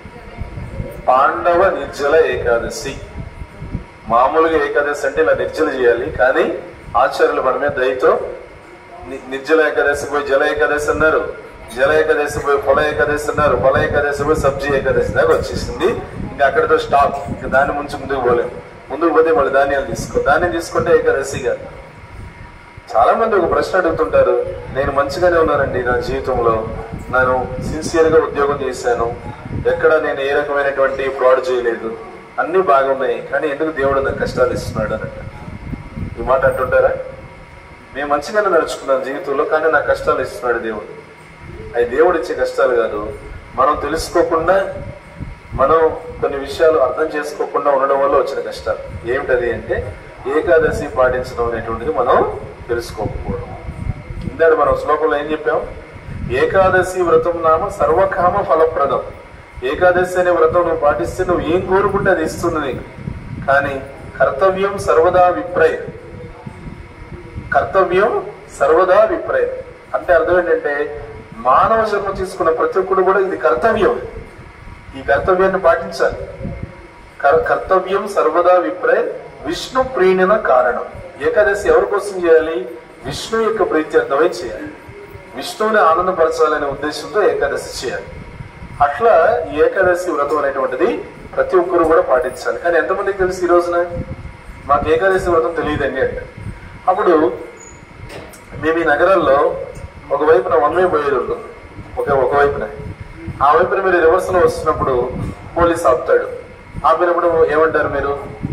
పాండవ నిర్జల ఏకాదశి మామూలుగా ఏకాదశి అంటే ఇలా నిర్జల చేయాలి కానీ ఆచార్యులు మన మీద దయతో ని- నిర్జల ఏకాదశి పోయి జల ఏకాదశి అన్నారు జల ఏకాదశి పోయి పొల ఏకాదశి అన్నారు పొల ఏకాదశి పోయి సబ్జీ ఏకాదశి దాకా వచ్చేసింది ఇంకా అక్కడితో స్టాప్ ఇంకా దాని ముంచి ముందుకు పోలేము ముందుకు పోతే మళ్ళీ ధాన్యాలు తీసుకో ధాన్యం తీసుకుంటే ఏకాదశి కాదు చాలా మంది ఒక ప్రశ్న అడుగుతుంటారు నేను మంచిగానే ఉన్నానండి నా జీవితంలో నేను సిన్సియర్ గా ఉద్యోగం చేశాను ఎక్కడ నేను ఏ రకమైనటువంటి ఫ్రాడ్ చేయలేదు అన్ని బాగున్నాయి కానీ ఎందుకు దేవుడు నాకు కష్టాలు ఇస్తున్నాడు అని అంటారు. ఈ మాట అంటుంటారా మేము మంచిగానే నడుచుకున్నాం జీవితంలో కానీ నాకు కష్టాలు ఇస్తున్నాడు దేవుడు అవి దేవుడు ఇచ్చే కష్టాలు కాదు మనం తెలుసుకోకుండా మనం కొన్ని విషయాలు అర్థం చేసుకోకుండా ఉండడం వల్ల వచ్చిన కష్టాలు ఏమిటది అంటే ఏకాదశి పాటించడం అనేటువంటిది మనం తెలుసుకోకపోవడం ఇందాడు మనం శ్లోకంలో ఏం చెప్పాం ఏకాదశి వ్రతం నామ సర్వకామ ఫలప్రదం ఏకాదశి అనే వ్రతం నువ్వు పాటిస్తే నువ్వు ఏం కోరుకుంటే అది ఇస్తుంది నీకు కానీ కర్తవ్యం సర్వదా విప్రయ కర్తవ్యం సర్వదా విప్రయం అంటే అర్థం ఏంటంటే మానవ జన్మ తీసుకున్న ప్రతి ఒక్కడు కూడా ఇది కర్తవ్యం ఈ కర్తవ్యాన్ని పాటించాలి కర్- కర్తవ్యం సర్వదా విప్రయ విష్ణు ప్రీణన కారణం ఏకాదశి ఎవరి కోసం చేయాలి విష్ణు యొక్క ప్రీత్యర్థమై చేయాలి విష్ణువుని ఆనందపరచాలనే ఉద్దేశంతో ఏకాదశి చేయాలి అట్లా ఈ ఏకాదశి వ్రతం అనేటువంటిది ప్రతి ఒక్కరు కూడా పాటించాలి కానీ ఎంతమందికి తెలుసు ఈ రోజున మాకు ఏకాదశి వ్రతం తెలియదండి అంటే అప్పుడు మేము ఈ నగరాల్లో ఒకవైపున వన్ వే పోయేది ఉంటుంది ఒక ఒకవైపున ఆ వైపున మీరు రివర్స్ లో వస్తున్నప్పుడు పోలీస్ ఆపుతాడు ఆపినప్పుడు ఏమంటారు మీరు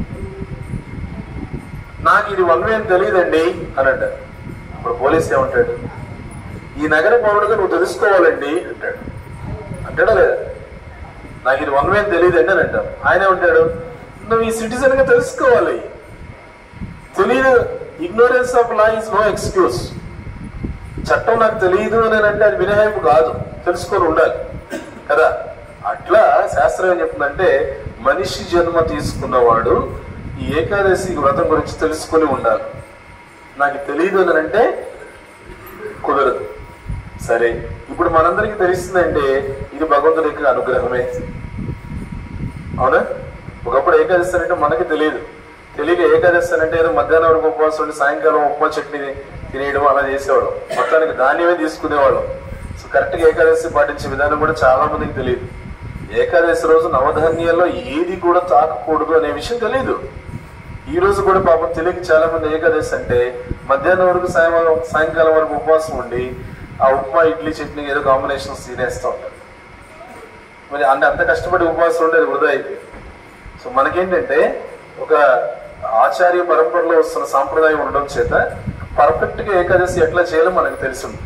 నాకు ఇది వన్ వే అని తెలియదండి అని అంటారు అప్పుడు పోలీస్ ఏమంటాడు ఈ నగర పౌరుడుగా నువ్వు తెలుసుకోవాలండి అంటాడు అంటాడా లేదా నాకు ఇది వన్ వే అని తెలియదండి అని అంటారు ఆయన ఏమంటాడు నువ్వు ఈ సిటిజన్ గా తెలుసుకోవాలి తెలియదు ignorance of law is no excuse చట్టం నాకు తెలియదు అని అంటే అది మినహాయింపు కాదు తెలుసుకొని ఉండాలి కదా అట్లా శాస్త్రం ఏం చెప్తుందంటే మనిషి జన్మ తీసుకున్నవాడు ఈ ఏకాదశి వ్రతం గురించి తెలుసుకొని ఉండాలి నాకు తెలియదు అని అంటే కుదరదు సరే ఇప్పుడు మనందరికీ తెలిసిందంటే ఇది భగవంతుడి యొక్క అనుగ్రహమే అవునా ఒకప్పుడు ఏకాదశి అంటే మనకి తెలియదు తెలియక ఏకాదశి అంటే ఏదో మధ్యాహ్నం వరకు ఉపవాసం ఉండి సాయంకాలం ఉప్మా చట్నీ తినేయడం అలా చేసేవాడు మొత్తానికి ధాన్యమే తీసుకునేవాళ్ళం సో కరెక్ట్ గా ఏకాదశి పాటించే విధానం కూడా చాలా మందికి తెలియదు ఏకాదశి రోజు నవధాన్యాల్లో ఏది కూడా తాకకూడదు అనే విషయం తెలియదు ఈ రోజు కూడా పాపం తెలియక చాలా మంది ఏకాదశి అంటే మధ్యాహ్నం వరకు సాయం సాయంకాలం వరకు ఉపవాసం ఉండి ఆ ఉప్మా ఇడ్లీ చట్నీ ఏదో కాంబినేషన్స్ తినేస్తూ ఉంటారు మరి అంత అంత కష్టపడి ఉపవాసం ఉండేది వృధా అయిపోయింది సో మనకేంటంటే ఒక ఆచార్య పరంపరలో వస్తున్న సాంప్రదాయం ఉండడం చేత పర్ఫెక్ట్ గా ఏకాదశి ఎట్లా చేయాలో మనకు తెలుసుంది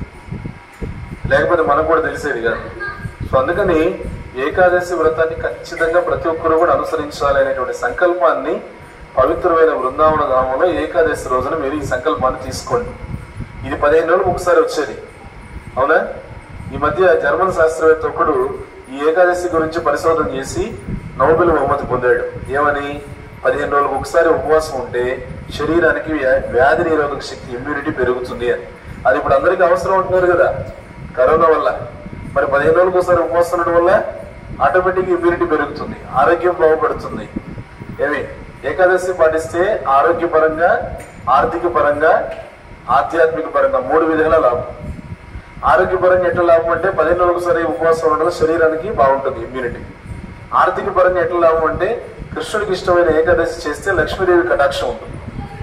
లేకపోతే మనకు కూడా తెలిసేది కాదు సో అందుకని ఏకాదశి వ్రతాన్ని ఖచ్చితంగా ప్రతి ఒక్కరు కూడా అనుసరించాలి అనేటువంటి సంకల్పాన్ని పవిత్రమైన బృందావన ధామంలో ఏకాదశి రోజున మీరు ఈ సంకల్పాన్ని తీసుకోండి ఇది పదిహేను రోజులకు ఒకసారి వచ్చేది అవునా ఈ మధ్య జర్మన్ శాస్త్రవేత్త ఒకడు ఈ ఏకాదశి గురించి పరిశోధన చేసి నోబెల్ బహుమతి పొందాడు ఏమని పదిహేను రోజులకు ఒకసారి ఉపవాసం ఉంటే శరీరానికి వ్యా- వ్యాధి నిరోధక శక్తి ఇమ్యూనిటీ పెరుగుతుంది అని అది ఇప్పుడు అందరికీ అవసరం ఉంటున్నారు కదా కరోనా వల్ల మరి పదిహేను రోజులకు ఒకసారి ఉపవాసం ఉండడం వల్ల ఆటోమేటిక్ ఇమ్యూనిటీ పెరుగుతుంది ఆరోగ్యం బాగుపడుతుంది ఏమి ఏకాదశి పాటిస్తే ఆరోగ్యపరంగా ఆర్థిక పరంగా ఆధ్యాత్మిక పరంగా మూడు విధాల లాభం ఆరోగ్యపరంగా ఎట్లా లాభం అంటే పదిహేను రోజులకు సరే ఉపవాసం ఉండడం శరీరానికి బాగుంటుంది ఇమ్యూనిటీ ఆర్థిక పరంగా ఎట్లా లాభం అంటే కృష్ణుడికి ఇష్టమైన ఏకాదశి చేస్తే లక్ష్మీదేవి కటాక్షం ఉంటుంది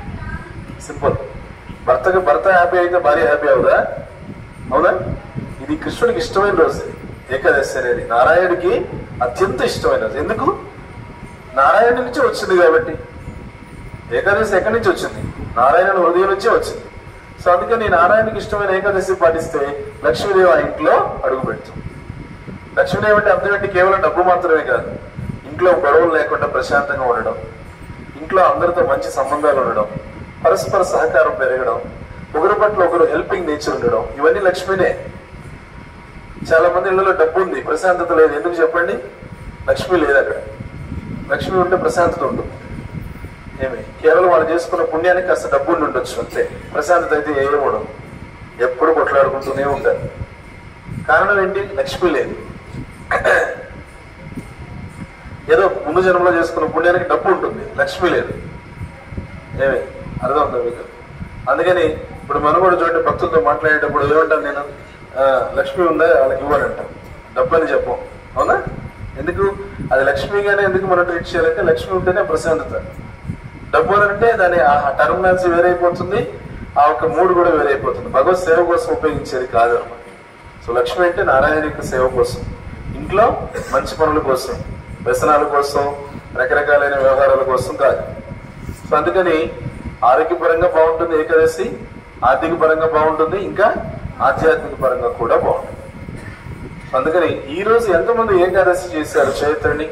సింపుల్ భర్తకి భర్త హ్యాపీ అయితే భార్య హ్యాపీ అవుదా అవునా ఇది కృష్ణుడికి ఇష్టమైన రోజు ఏకాదశి అనేది నారాయణుడికి అత్యంత ఇష్టమైన రోజు ఎందుకు నారాయణ నుంచి వచ్చింది కాబట్టి ఏకాదశి ఎక్కడి నుంచి వచ్చింది నారాయణ హృదయం నుంచే వచ్చింది సో అందుకని నారాయణకి ఇష్టమైన ఏకాదశి పాటిస్తే లక్ష్మీదేవి ఆ ఇంట్లో అడుగు పెడుతుంది లక్ష్మీదేవి అంటే అర్థం ఏంటి కేవలం డబ్బు మాత్రమే కాదు ఇంట్లో గొడవలు లేకుండా ప్రశాంతంగా ఉండడం ఇంట్లో అందరితో మంచి సంబంధాలు ఉండడం పరస్పర సహకారం పెరగడం ఒకరి పట్ల ఒకరు హెల్పింగ్ నేచర్ ఉండడం ఇవన్నీ లక్ష్మీనే చాలా మంది ఇళ్లలో డబ్బు ఉంది ప్రశాంతత లేదు ఎందుకు చెప్పండి లక్ష్మి లేదు అక్కడ లక్ష్మి ఉంటే ప్రశాంతత ఉంటుంది ఏమి కేవలం వాళ్ళు చేసుకున్న పుణ్యానికి కాస్త డబ్బు ఉండి ఉండొచ్చు అంతే ప్రశాంతత అయితే ఏం ఉండదు ఎప్పుడు కొట్లాడుకుంటూనే ఉంటారు కారణం ఏంటి లక్ష్మి లేదు ఏదో ముందు జన్మలో చేసుకున్న పుణ్యానికి డబ్బు ఉంటుంది లక్ష్మి లేదు ఏమి అర్థం ఉందా మీకు అందుకని ఇప్పుడు మనం కూడా చూడండి భక్తులతో మాట్లాడేటప్పుడు ఏమంటాను నేను ఆ, లక్ష్మి ఉందా వాళ్ళకి ఇవ్వాలంటాం డబ్బు అని చెప్పం అవునా ఎందుకు అది లక్ష్మిగానే ఎందుకు మనం ట్రీట్ చేయాలంటే లక్ష్మి ఉంటేనే ప్రశాంతత డబ్బు అని అంటే దాని ఆ టర్మినాలజీ వేరైపోతుంది ఆ ఒక్క మూడు కూడా వేరైపోతుంది భగవత్ సేవ కోసం ఉపయోగించేది కాదు అనమాట సో లక్ష్మి అంటే నారాయణ యొక్క సేవ కోసం ఇంట్లో మంచి పనుల కోసం వ్యసనాల కోసం రకరకాలైన వ్యవహారాల కోసం కాదు సో అందుకని ఆరోగ్యపరంగా బాగుంటుంది ఏకాదశి ఆర్థిక పరంగా బాగుంటుంది ఇంకా ఆధ్యాత్మిక పరంగా కూడా బాగుంటుంది అందుకని ఈ రోజు ఎంతమంది ఏకాదశి చేశారు చైత్రని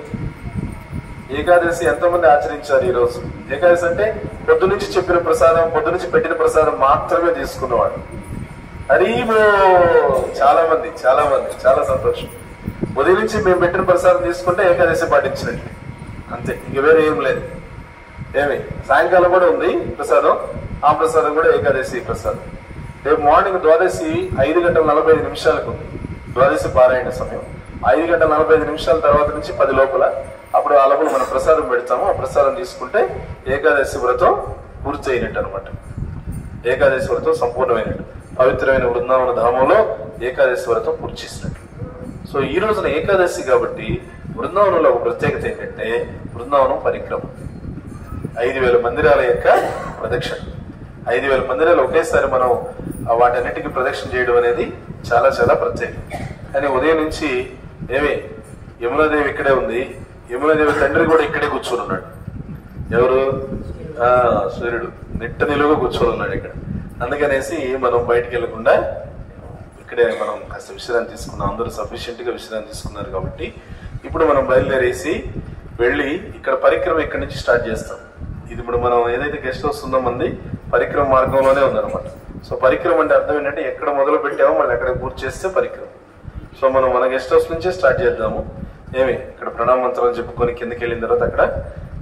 ఏకాదశి ఎంతమంది ఆచరించారు ఈ రోజు ఏకాదశి అంటే పొద్దు నుంచి చెప్పిన ప్రసాదం పొద్దు నుంచి పెట్టిన ప్రసాదం మాత్రమే తీసుకున్నవాడు హరీమో చాలా మంది చాలా మంది చాలా సంతోషం ఉదయం నుంచి మేము పెట్టిన ప్రసాదం తీసుకుంటే ఏకాదశి పాటించినట్టు అంతే ఇంక వేరే ఏం లేదు ఏమి సాయంకాలం కూడా ఉంది ప్రసాదం ఆ ప్రసాదం కూడా ఏకాదశి ప్రసాదం రేపు మార్నింగ్ ద్వాదశి ఐదు గంటల నలభై ఐదు నిమిషాలకు ఉంది ద్వాదశి పారాయణ సమయం ఐదు గంటల నలభై ఐదు నిమిషాల తర్వాత నుంచి పది లోపల అప్పుడు ఆ లోపల మనం ప్రసాదం పెడతాము ఆ ప్రసాదం తీసుకుంటే ఏకాదశి వ్రతం పూర్తి అయినట్టు అనమాట ఏకాదశి వ్రతం సంపూర్ణమైనట్టు పవిత్రమైన బృందావన ధామంలో ఏకాదశి వ్రతం పూర్తి చేసినట్టు సో ఈ రోజున ఏకాదశి కాబట్టి బృందావనంలో ఒక ప్రత్యేకత ఏంటంటే బృందావనం పరిక్రమ ఐదు వేల మందిరాల యొక్క ప్రదక్షిణ ఐదు వేల మందిరాలు ఒకేసారి మనం ఆ వాటన్నిటికీ ప్రదక్షిణ చేయడం అనేది చాలా చాలా ప్రత్యేకం కానీ ఉదయం నుంచి ఏమి యమునాదేవి ఇక్కడే ఉంది యమునాదేవి తండ్రి కూడా ఇక్కడే కూర్చొని ఉన్నాడు ఎవరు ఆ సూర్యుడు నిట్ట నిలువుగా కూర్చొని ఉన్నాడు ఇక్కడ అందుకనేసి మనం బయటికి వెళ్లకుండా ఇక్కడే మనం కాస్త విశ్రాంతి తీసుకున్నాం అందరూ సఫిషియెంట్ గా విశ్రాంతి తీసుకున్నారు కాబట్టి ఇప్పుడు మనం బయలుదేరేసి వెళ్ళి ఇక్కడ పరిక్రమ ఇక్కడి నుంచి స్టార్ట్ చేస్తాం ఇది ఇప్పుడు మనం ఏదైతే గెస్ట్ హౌస్ ఉందో మంది పరిక్రమ మార్గంలోనే ఉందన్నమాట సో పరిక్రమ అంటే అర్థం ఏంటంటే ఎక్కడ మొదలు పెట్టామో మళ్ళీ అక్కడ పూర్తి చేస్తే పరిక్రమ సో మనం మన గెస్ట్ హౌస్ నుంచే స్టార్ట్ చేద్దాము ఏమి ఇక్కడ ప్రణామ మంత్రాలు చెప్పుకొని కిందకి వెళ్ళిన తర్వాత అక్కడ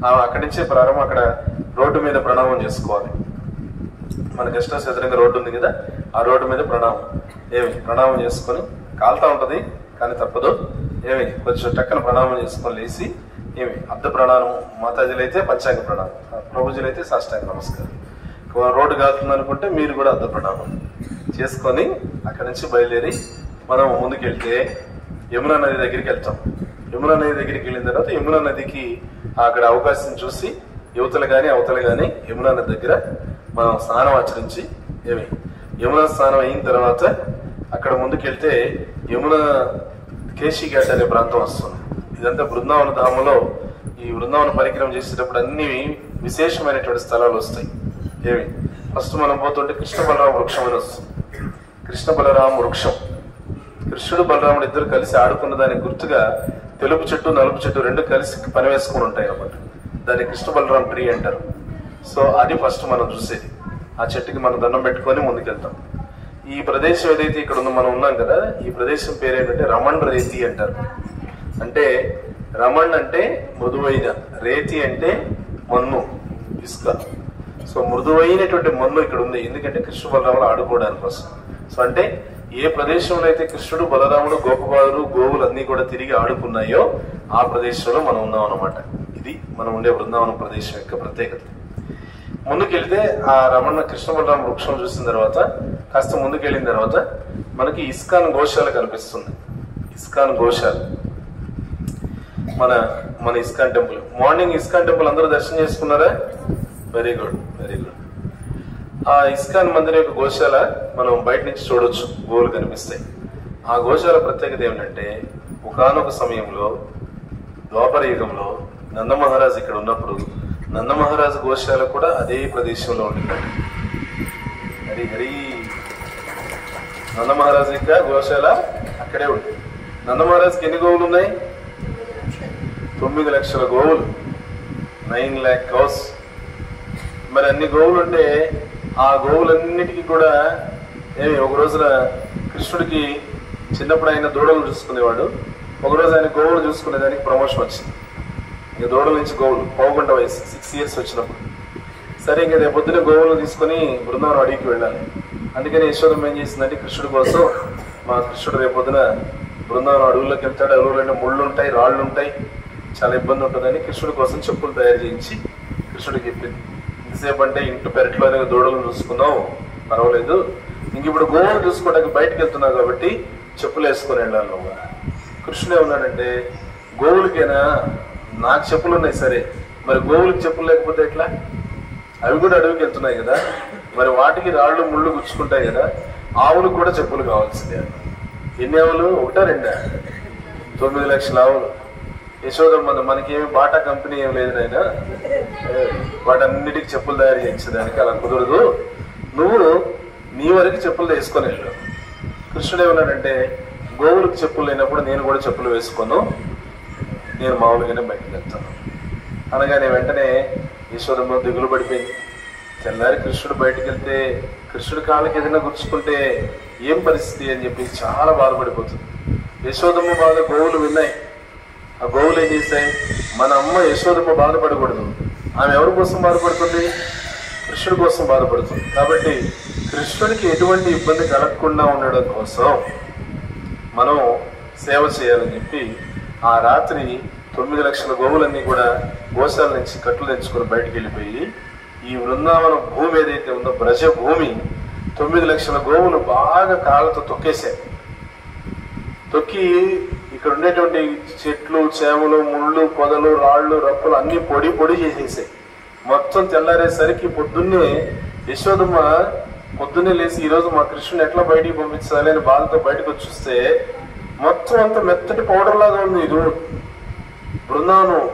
ఆ అక్కడి నుంచే ప్రారంభం అక్కడ రోడ్డు మీద ప్రణామం చేసుకోవాలి మన గెస్ట్ హౌస్ ఎదురుగా రోడ్డు ఉంది కదా ఆ రోడ్డు మీద ప్రణామం ఏమి ప్రణామం చేసుకొని కాలుతా ఉంటది కానీ తప్పదు ఏమి కొంచెం టక్కన ప్రణామం చేసుకొని లేచి ఏమి అర్ధ ప్రణామం మాతాజీలు అయితే పంచాంగ ప్రణామం ప్రభుజీలు అయితే సాష్టాంగ నమస్కారం ఒక రోడ్డు కాలుతుంది అనుకుంటే మీరు కూడా అర్ధ ప్రణామం చేసుకొని అక్కడి నుంచి బయలుదేరి మనం ముందుకెళ్తే యమునా నది దగ్గరికి వెళ్తాం యమునా నది దగ్గరికి వెళ్ళిన తర్వాత యమునా నదికి అక్కడ అవకాశం చూసి యువతలు గాని అవతలు గాని యమునా నది దగ్గర మనం స్నానం ఆచరించి ఏమి యమునా స్నానం అయిన తర్వాత అక్కడ ముందుకెళ్తే యమున కేశీ ఘాట్ అనే ప్రాంతం వస్తుంది ఇదంతా బృందావన ధామంలో ఈ బృందావన పరిక్రమ చేసేటప్పుడు అన్ని విశేషమైనటువంటి స్థలాలు వస్తాయి ఏమి ఫస్ట్ మనం పోతుంటే కృష్ణ బలరామ వృక్షం అని వస్తుంది కృష్ణ బలరామ వృక్షం కృష్ణుడు బలరాముడు ఇద్దరు కలిసి ఆడుకున్న దానికి గుర్తుగా తెలుపు చెట్టు నలుపు చెట్టు రెండు కలిసి పని వేసుకుని ఉంటాయి అన్నమాట దాన్ని కృష్ణ బలరాం ట్రీ అంటారు సో అది ఫస్ట్ మనం చూసేది ఆ చెట్టుకి మనం దండం పెట్టుకొని ముందుకెళ్తాం ఈ ప్రదేశం ఏదైతే ఇక్కడ ఉందో మనం ఉన్నాం కదా ఈ ప్రదేశం పేరు ఏంటంటే రమణ్ రేతి అంటారు అంటే రమణ్ అంటే మృదువైన రేతి అంటే మన్ను ఇసుక సో మృదువైనటువంటి మన్ను ఇక్కడ ఉంది ఎందుకంటే కృష్ణ బలరాములు ఆడుకోవడానికి కోసం సో అంటే ఏ ప్రదేశంలో అయితే కృష్ణుడు బలరాముడు గోపబాలుడు గోవులు అన్ని కూడా తిరిగి ఆడుకున్నాయో ఆ ప్రదేశంలో మనం ఉన్నాం అన్నమాట ఇది మనం ఉండే బృందావనం ప్రదేశం యొక్క ప్రత్యేకత ముందుకెళ్తే ఆ రమణ కృష్ణ బలరామ వృక్షం చూసిన తర్వాత కాస్త ముందుకెళ్ళిన తర్వాత మనకి ఇస్కాన్ గోశాల కనిపిస్తుంది ఇస్కాన్ గోశాల మన మన ISKCON temple morning ISKCON temple అందరూ దర్శనం చేసుకున్నారా వెరీ గుడ్ వెరీ గుడ్ ఆ ఇస్కాన్ మందిర్ యొక్క గోశాల మనం బయట నుంచి చూడొచ్చు గోవులు కనిపిస్తాయి ఆ గోశాల ప్రత్యేకత ఏమిటంటే ఒకనొక సమయంలో ద్వాపర యుగంలో నందమహారాజు ఇక్కడ ఉన్నప్పుడు నందమహారాజు గోశాల కూడా అదే ప్రదేశంలో ఉండిందండి హరి హరి నందమహారాజు యొక్క గోశాల అక్కడే ఉంది నందమహారాజుకి ఎన్ని గోవులు ఉన్నాయి తొమ్మిది లక్షల గోవులు నైన్ ల్యాక్ కౌస్ మరి అన్ని గోవులు ఉంటే ఆ గోవులన్నిటికీ కూడా ఏమి ఒక రోజున కృష్ణుడికి చిన్నప్పుడు ఆయన దూడలు చూసుకునేవాడు ఒక రోజు ఆయన గోవులు చూసుకునేదానికి ప్రమోషన్ వచ్చింది ఇక దూడల నుంచి గోవులు పోగొండ వయసు సిక్స్ ఇయర్స్ వచ్చినప్పుడు సరే ఇంకా రేపు పొద్దున గోవులు తీసుకొని బృందావనం అడిగికి వెళ్ళాలి అందుకని యశోదం ఏం చేసిందంటే కృష్ణుడి కోసం మా కృష్ణుడు రేపు పొద్దున బృందావనం అడవుల్లోకి వెళ్తాడు అడవులంటే ముళ్ళు ఉంటాయి రాళ్ళు ఉంటాయి చాలా ఇబ్బంది ఉంటుందని కృష్ణుడి కోసం చెప్పులు తయారు చేయించి కృష్ణుడికి చెప్పింది ఇంతసేపు అంటే ఇంటి పెరట్లోనే దూడలు చూసుకున్నావు పర్వాలేదు ఇంక ఇప్పుడు గోవులు చూసుకోవడానికి బయటకు వెళ్తున్నావు కాబట్టి చెప్పులు వేసుకొని వెళ్ళాలి నువ్వు కృష్ణుడు ఏమన్నాడంటే గోవులకేనా నాకు చెప్పులు ఉన్నాయి సరే మరి గోవులకు చెప్పులు లేకపోతే ఎట్లా అవి కూడా అడవికి వెళ్తున్నాయి కదా మరి వాటికి రాళ్ళు ముళ్ళు గుచ్చుకుంటాయి కదా ఆవులకు కూడా చెప్పులు కావాల్సిందే ఎన్ని ఆవులు ఒకటా రెండా తొమ్మిది లక్షల ఆవులు యశోదమ్మ మనకేమి బాటా కంపెనీ ఏం లేదు నాయన వాటన్నిటికి చెప్పులు తయారు చేయించడానికి అలా కుదరదు నువ్వు నీ వరకు చెప్పులు వేసుకొని వెళ్ళు కృష్ణుడు ఏమన్నాడంటే గోవులకు చెప్పులు లేనప్పుడు నేను కూడా చెప్పులు వేసుకోను నేను మామూలుగానే బయటకు వెళ్తాను అనగానే వెంటనే యశోదమ్మ దిగులు పడిపోయింది తెల్లారి కృష్ణుడు బయటకు వెళ్తే కృష్ణుడి కాళ్ళకి ఏదైనా గుర్చుకుంటే ఏం పరిస్థితి అని చెప్పి చాలా బాధపడిపోతుంది యశోదమ్మ బాధ గోవులు విన్నాయి ఆ గోవులు ఏం చేస్తాయి మన అమ్మ యశోదమ్మ బాధపడకూడదు ఆమె ఎవరి కోసం బాధపడుతుంది కృష్ణుడి కోసం బాధపడుతుంది కాబట్టి కృష్ణుడికి ఎటువంటి ఇబ్బంది కలగకుండా ఉండడం కోసం మనం సేవ చేయాలని చెప్పి ఆ రాత్రి తొమ్మిది లక్షల గోవులన్నీ కూడా గోశాల నుంచి కట్లు తెచ్చుకొని బయటికి వెళ్ళిపోయి ఈ బృందావన భూమి ఏదైతే ఉందో బ్రజ భూమి తొమ్మిది లక్షల గోవులు బాగా కాళ్ళతో తొక్కేశాయి తొక్కి ఇక్కడ ఉండేటువంటి చెట్లు చేమలు ముళ్ళు పొదలు రాళ్ళు రప్పులు అన్ని పొడి పొడి చేసేసాయి మొత్తం తెల్లారేసరికి పొద్దున్నే యశోదమ్మ పొద్దున్నే లేచి ఈ రోజు మా కృష్ణుని ఎట్లా బయటికి పంపించాలి అని బాధతో బయటకు వచ్చి చూస్తే మొత్తం అంత మెత్తటి పౌడర్ లాగా ఉంది ఇది బృందావనం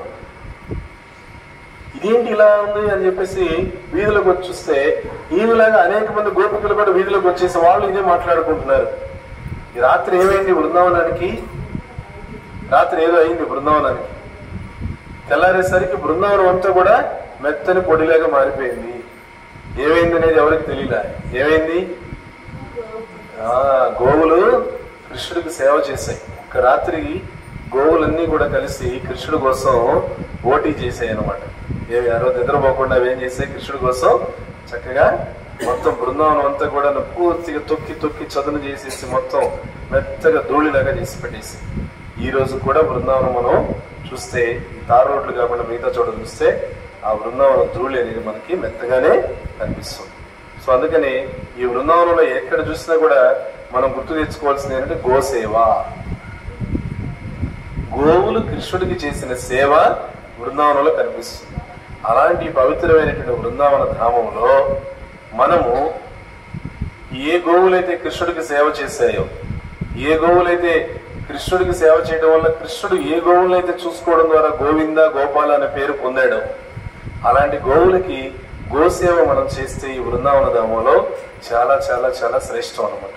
ఇదేంటి ఇలా ఉంది అని చెప్పేసి వీధిలోకి వచ్చి చూస్తే ఈవిలాగా అనేక మంది గోపికలు కూడా వీధిలోకి వచ్చేసి వాళ్ళు ఇదే మాట్లాడుకుంటున్నారు ఈ రాత్రి ఏమైంది బృందావనానికి రాత్రి ఏదో అయింది బృందావనానికి తెల్లారేసరికి బృందావనం అంతా కూడా మెత్తని పొడిలాగా మారిపోయింది ఏమైంది అనేది ఎవరికి తెలియలే ఏమైంది ఆ గోవులు కృష్ణుడికి సేవ చేశాయి ఒక రాత్రి గోవులన్నీ కూడా కలిసి కృష్ణుడి కోసం పోటీ చేశాయి అన్నమాట ఏమి ఆ రోజు నిద్రపోకుండా అవి ఏం చేసాయి కృష్ణుడి కోసం చక్కగా మొత్తం బృందావనం అంతా కూడా పూర్తిగా తొక్కి తొక్కి చదును చేసేసి మొత్తం మెత్తగా ధూళిలాగా చేసి పెట్టేసి ఈ రోజు కూడా బృందావనం మనం చూస్తే ఈ తార్ రోడ్లు కాకుండా మిగతా చోట చూస్తే ఆ బృందావనం ధూళి అనేది మనకి మెత్తగానే కనిపిస్తుంది సో అందుకని ఈ బృందావనంలో ఎక్కడ చూసినా కూడా మనం గుర్తు తెచ్చుకోవాల్సింది ఏంటంటే గోసేవ గోవులు కృష్ణుడికి చేసిన సేవ బృందావనంలో కనిపిస్తుంది అలాంటి పవిత్రమైనటువంటి బృందావన ధామంలో మనము ఏ గోవులైతే కృష్ణుడికి సేవ చేశాయో ఏ గోవులైతే కృష్ణుడికి సేవ చేయడం వల్ల కృష్ణుడు ఏ గోవులైతే చూసుకోవడం ద్వారా గోవింద గోపాల అనే పేరు పొందాడో అలాంటి గోవులకి గోసేవ మనం చేస్తే ఈ బృందావన ధామంలో చాలా చాలా చాలా శ్రేష్టం అన్నమాట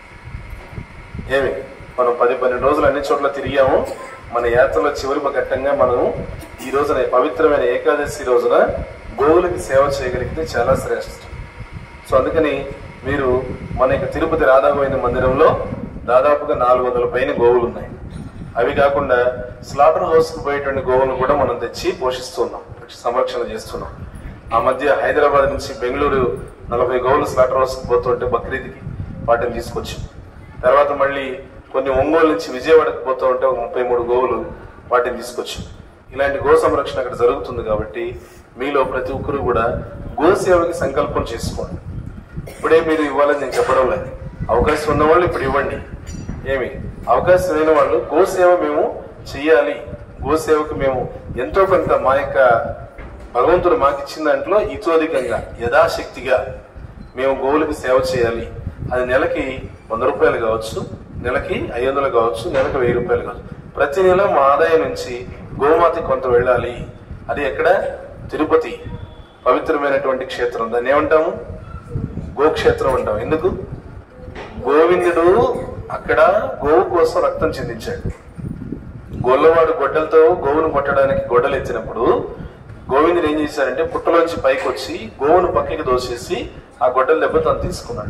ఏమి మనం పది పన్నెండు రోజులు అన్ని చోట్ల తిరిగాము మన యాత్రలో చివరి ఘట్టంగా మనం ఈ రోజున ఈ పవిత్రమైన ఏకాదశి రోజున గోవులకి సేవ చేయగలిగితే చాలా శ్రేష్టం సో అందుకని మీరు మన యొక్క తిరుపతి రాధాగోవింద మందిరంలో దాదాపుగా నాలుగు వందల పైన గోవులు ఉన్నాయి అవి కాకుండా స్లాటర్ హౌస్ కు పోయేటువంటి గోవులను కూడా మనం తెచ్చి పోషిస్తున్నాం సంరక్షణ చేస్తున్నాం ఆ మధ్య హైదరాబాద్ నుంచి బెంగళూరు నలభై గోవులు స్లాటర్ హౌస్ కు పోతుంటే బక్రీద్కి వాటిని తీసుకొచ్చాం తర్వాత మళ్ళీ కొన్ని ఒంగోలు నుంచి విజయవాడకు పోతూ ఉంటే ఒక ముప్పై మూడు గోవులు వాటిని తీసుకొచ్చాం ఇలాంటి గో సంరక్షణ అక్కడ జరుగుతుంది కాబట్టి మీలో ప్రతి ఒక్కరు కూడా గో సేవకి సంకల్పం చేసుకోండి ఇప్పుడే మీరు ఇవ్వాలని నేను చెప్పడం లేదు అవకాశం ఉన్న వాళ్ళు ఇప్పుడు ఇవ్వండి ఏమి అవకాశం లేని వాళ్ళు గోసేవ మేము చెయ్యాలి గోసేవకు మేము ఎంతో కొంత మా యొక్క భగవంతుడు మాకు ఇచ్చిన దాంట్లో ఇతోధికంగా యథాశక్తిగా మేము గోవులకు సేవ చేయాలి అది నెలకి వంద రూపాయలు కావచ్చు నెలకి ఐదు వందలు కావచ్చు నెలకు వెయ్యి రూపాయలు కావచ్చు ప్రతి నెల మా ఆదాయం నుంచి గోమాత కొంత వెళ్ళాలి అది ఎక్కడ తిరుపతి పవిత్రమైనటువంటి క్షేత్రం దాన్ని ఏమంటాము గోక్షేత్రం అంటాం ఎందుకు గోవిందుడు అక్కడ గోవు కోసం రక్తం చిందించాడు గొల్లవాడు గొడ్డలతో గోవును కొట్టడానికి గొడ్డలు ఎత్తినప్పుడు గోవిందుడు ఏం చేశారంటే పుట్టలోంచి పైకి వచ్చి గోవును పక్కకి దోసేసి ఆ గొడ్డల దెబ్బ తను తీసుకున్నాడు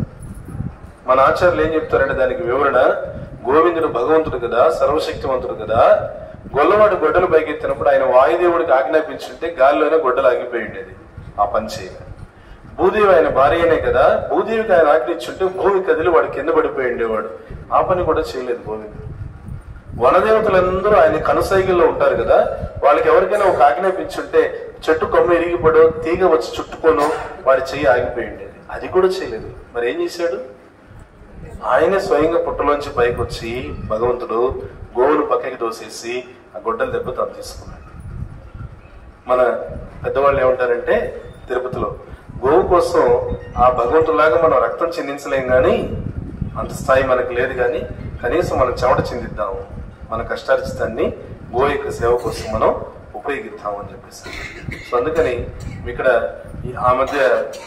మన ఆచార్యులు ఏం చెప్తారంటే దానికి వివరణ గోవిందుడు భగవంతుడు కదా సర్వశక్తివంతుడు కదా గొల్లవాడు గొడ్డలు పైకి ఎత్తినప్పుడు ఆయన వాయుదేవుడికి ఆజ్ఞాపించుంటే గాలిలోనే గొడ్డలు ఆగిపోయి ఉండేది ఆ పని చేయగా భూదేవి ఆయన భార్యనే కదా భూదేవికి ఆయన ఆజ్ఞించుంటే భూమి కదిలి వాడు కింద పడిపోయి ఉండేవాడు ఆ పని కూడా చేయలేదు గోవిందుడు వనదేవతలందరూ ఆయన కనుసైగిల్లో ఉంటారు కదా వాళ్ళకి ఎవరికైనా ఒక ఆజ్ఞాపించుంటే చెట్టు కొమ్మ ఇరిగిపడో తీగ వచ్చి చుట్టుకోనో వాడి చెయ్యి ఆగిపోయి ఉండేది అది కూడా చేయలేదు మరి ఏం చేశాడు ఆయనే స్వయంగా పుట్టలోంచి పైకి వచ్చి భగవంతుడు గోవును పక్కకి దోసేసి ఆ గొడ్డల దెబ్బ తాను తీసుకున్నాడు మన పెద్దవాళ్ళు ఏమంటారంటే తిరుపతిలో గోవు కోసం ఆ భగవంతులాగా మనం రక్తం చిందించలేం కానీ అంత స్థాయి మనకు లేదు కానీ కనీసం మనం చెమట చిందిద్దాము మన కష్టార్జితాన్ని గో యొక్క సేవ కోసం మనం ఉపయోగిద్దాము అని చెప్పేసి సో అందుకని ఇక్కడ ఈ- ఆ మధ్య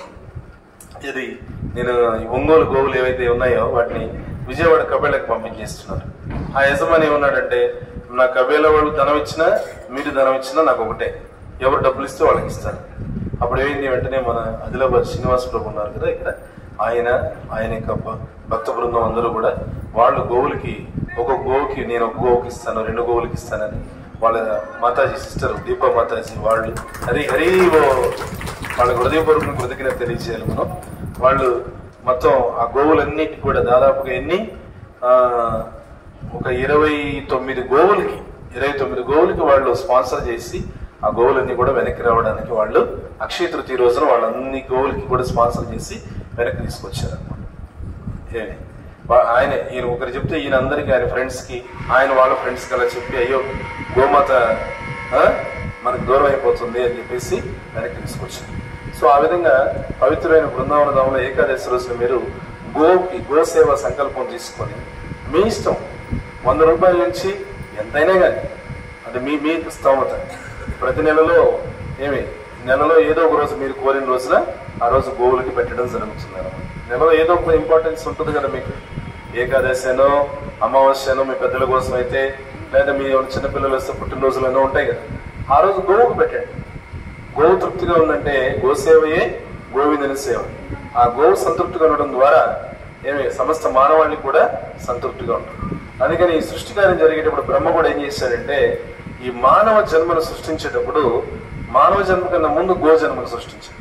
ఇది నేను ఈ ఒంగోలు గోవులు ఏవైతే ఉన్నాయో వాటిని విజయవాడ కబేళకు పంపించేస్తున్నారు ఆ యజమాని ఏమన్నాడంటే నా కబేళ వాళ్ళు ధనం ఇచ్చినా మీరు ధనం ఇచ్చినా నాకు ఒకటే ఎవరు డబ్బులు ఇస్తే వాళ్ళకి ఇస్తాను అప్పుడు ఏమైంది వెంటనే మన ఆదిలాబాద్ శ్రీనివాస ప్రభు ఉన్నారు కదా ఇక్కడ ఆయన ఆయన యొక్క భ- భక్త బృందం అందరూ కూడా వాళ్ళు గోవులకి ఒక గోవుకి నేను ఒక గోవుకి ఇస్తాను రెండు గోవులకి ఇస్తానని వాళ్ళ మాతాజీ సిస్టర్ దీపా మాతాజీ వాళ్ళు హరి హరి ఓ వాళ్ళ హృదయపూర్వక కృతజ్ఞత తెలియజేయాలి మనం వాళ్ళు మొత్తం ఆ గోవులన్నిటి కూడా దాదాపుగా ఎన్ని ఆ, ఒక ఇరవై తొమ్మిది గోవులకి ఇరవై తొమ్మిది గోవులకి వాళ్ళు స్పాన్సర్ చేసి ఆ గోవులన్నీ కూడా వెనక్కి రావడానికి వాళ్ళు అక్షయ తృతీయ రోజున వాళ్ళన్ని గోవులకి కూడా స్పాన్సర్ చేసి వెనక్కి తీసుకొచ్చారు అనమాట ఏమి? వా- ఆయన ఈయన ఒకరు చెప్తే ఈయన అందరికి ఆయన ఫ్రెండ్స్ కి ఆయన వాళ్ళ ఫ్రెండ్స్ కి అలా చెప్పి అయ్యో గోమాత ఆ, మనకు దూరం అయిపోతుంది అని చెప్పేసి వెనక్కి తీసుకొచ్చారు సో ఆ విధంగా పవిత్రమైన బృందావన ధామంలో ఏకాదశి రోజున మీరు గోకి గోసేవ సంకల్పం తీసుకొని మీ ఇష్టం వంద రూపాయల నుంచి ఎంతైనా కానీ అది మీ మీ స్తోమత ప్రతి నెలలో ఏమి నెలలో ఏదో ఒక రోజు మీరు కోరిన రోజున ఆ రోజు గోవులకి పెట్టడం జరుగుతుంది అన్నమాట నెలలో ఏదో ఒక ఇంపార్టెన్స్ ఉంటుంది కదా మీకు ఏకాదశినో అమావాస్యనో మీ పెద్దల కోసం అయితే లేదా మీ ఎవరి చిన్నపిల్లలు వస్తే పుట్టినరోజులనో ఉంటాయి కదా ఆ రోజు గోవుకు పెట్టండి గోవు తృప్తిగా ఉందంటే గోసేవయే గోవిందుని సేవ ఆ గోవు సంతృప్తిగా ఉండడం ద్వారా ఏమి సమస్త మానవాళికి కూడా సంతృప్తిగా ఉంటుంది అందుకని ఈ సృష్టి కార్యం జరిగేటప్పుడు బ్రహ్మ కూడా ఏం చేశాడంటే ఈ మానవ జన్మను సృష్టించేటప్పుడు మానవ జన్మ కన్నా ముందు గో జన్మను సృష్టించాడు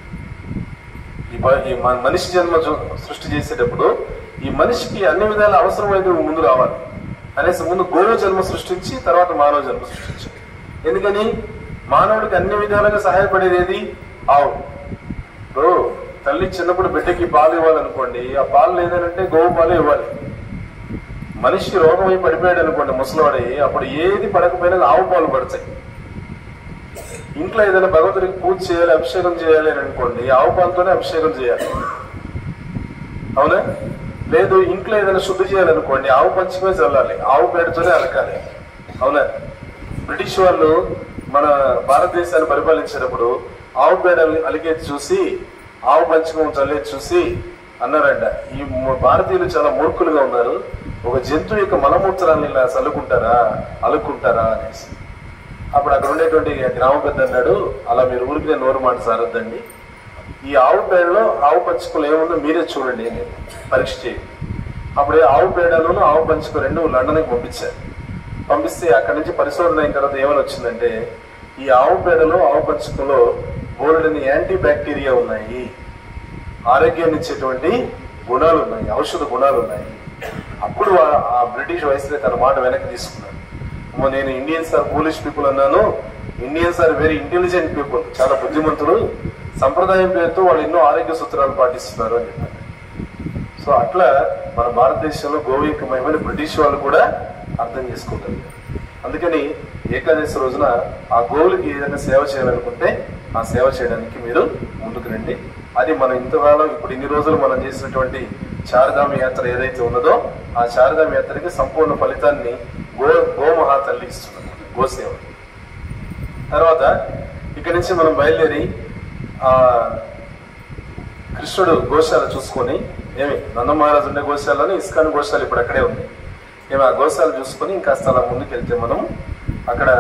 ఈ ప- ఈ మన- మనిషి జన్మ చు- సృష్టి చేసేటప్పుడు ఈ మనిషికి అన్ని విధాల అవసరమైతే ముందు రావాలి అనేసి ముందు గోవు జన్మ సృష్టించి తర్వాత మానవ జన్మ సృష్టించాడు ఎందుకని మానవుడికి అన్ని విధాలుగా సహాయపడేది ఏది ఆవు ఇప్పుడు తల్లి చిన్నప్పుడు బిడ్డకి పాలు ఇవ్వాలనుకోండి ఆ పాలు లేదనంటే గోవు పాలు ఇవ్వాలి మనిషి రోగం అయి పడిపోయాడు అనుకోండి ముసలివాడి అప్పుడు ఏది పడకపోయినా ఆవు పాలు పడతాయి ఇంట్లో ఏదైనా భగవంతుడికి పూజ చేయాలి అభిషేకం చేయాలి అని అనుకోండి ఆవు పాలతోనే అభిషేకం చేయాలి అవునా లేదు ఇంట్లో ఏదైనా శుద్ధి చేయాలనుకోండి ఆవు పంచమే చల్లాలి ఆవు పేడతోనే అలకాలి అవునా బ్రిటిష్ వాళ్ళు మన భారతదేశాన్ని పరిపాలించేటప్పుడు ఆవు పేడ అలిగేది చూసి ఆవు పంచకం చల్లేది చూసి అన్నారంట ఈ ము- భారతీయులు చాలా మూర్ఖులుగా ఉన్నారు ఒక జంతువు యొక్క మలమూత్రాన్ని ఇలా చల్లుకుంటారా అలుక్కుంటారా అనేసి అప్పుడు అక్కడ ఉండేటువంటి గ్రామ పెద్ద అన్నాడు అలా మీరు ఊరికి నోరు మాట సారద్దండి ఈ ఆవు పేడలో ఆవు పంచుకలు ఏముందో మీరే చూడండి అని పరీక్ష చేయండి అప్పుడు ఆవు పేడలోను ఆవు పంచుక రెండు లండన్కి పంపించారు పంపిస్తే అక్కడి నుంచి పరిశోధన అయిన తర్వాత ఏమని వచ్చిందంటే ఈ ఆవు పేడలో ఆవు పంచుకలో బోలెడని యాంటీ బ్యాక్టీరియా ఉన్నాయి ఆరోగ్యాన్ని ఇచ్చేటువంటి గుణాలు ఉన్నాయి ఔషధ గుణాలు ఉన్నాయి అప్పుడు ఆ- ఆ బ్రిటిష్ వైస్రే తన మాట వెనక్కి తీసుకున్నాడు అమ్మో, నేను ఇండియన్స్ ఆర్ పోలిష్ పీపుల్ అన్నాను Indians are very intelligent people చాలా బుద్ధిమంతులు సంప్రదాయం పేరుతో వాళ్ళు ఎన్నో ఆరోగ్య సూత్రాలు పాటిస్తున్నారు అని చెప్పారు సో అట్లా మన భారతదేశంలో గోవు యొక్క మహిమని బ్రిటిష్ వాళ్ళు కూడా అర్థం చేసుకోగలిగారు అందుకని ఏకాదశి రోజున ఆ గోవులకి ఏదైనా సేవ చేయాలనుకుంటే ఆ సేవ చేయడానికి మీరు ముందుకు రండి అది మనం ఇంతకాలం ఇప్పుడు ఇన్ని రోజులు మనం చేసినటువంటి చారధామ యాత్ర ఏదైతే ఉన్నదో ఆ చారధామ యాత్రకి సంపూర్ణ ఫలితాన్ని గో గోమహా తల్లి ఇస్తున్నది గోసేవ తర్వాత ఇక్కడి నుంచి మనం బయలుదేరి ఆ కృష్ణుడు గోశాల చూసుకొని ఏమి నందమహారాజు ఉండే గోశాలని ఇస్కాన్ గోశాల ఇప్పుడు అక్కడే ఉంది ఏమి ఆ గోశాల చూసుకొని ఇంకా అలా ముందుకు వెళ్తే మనం అక్కడ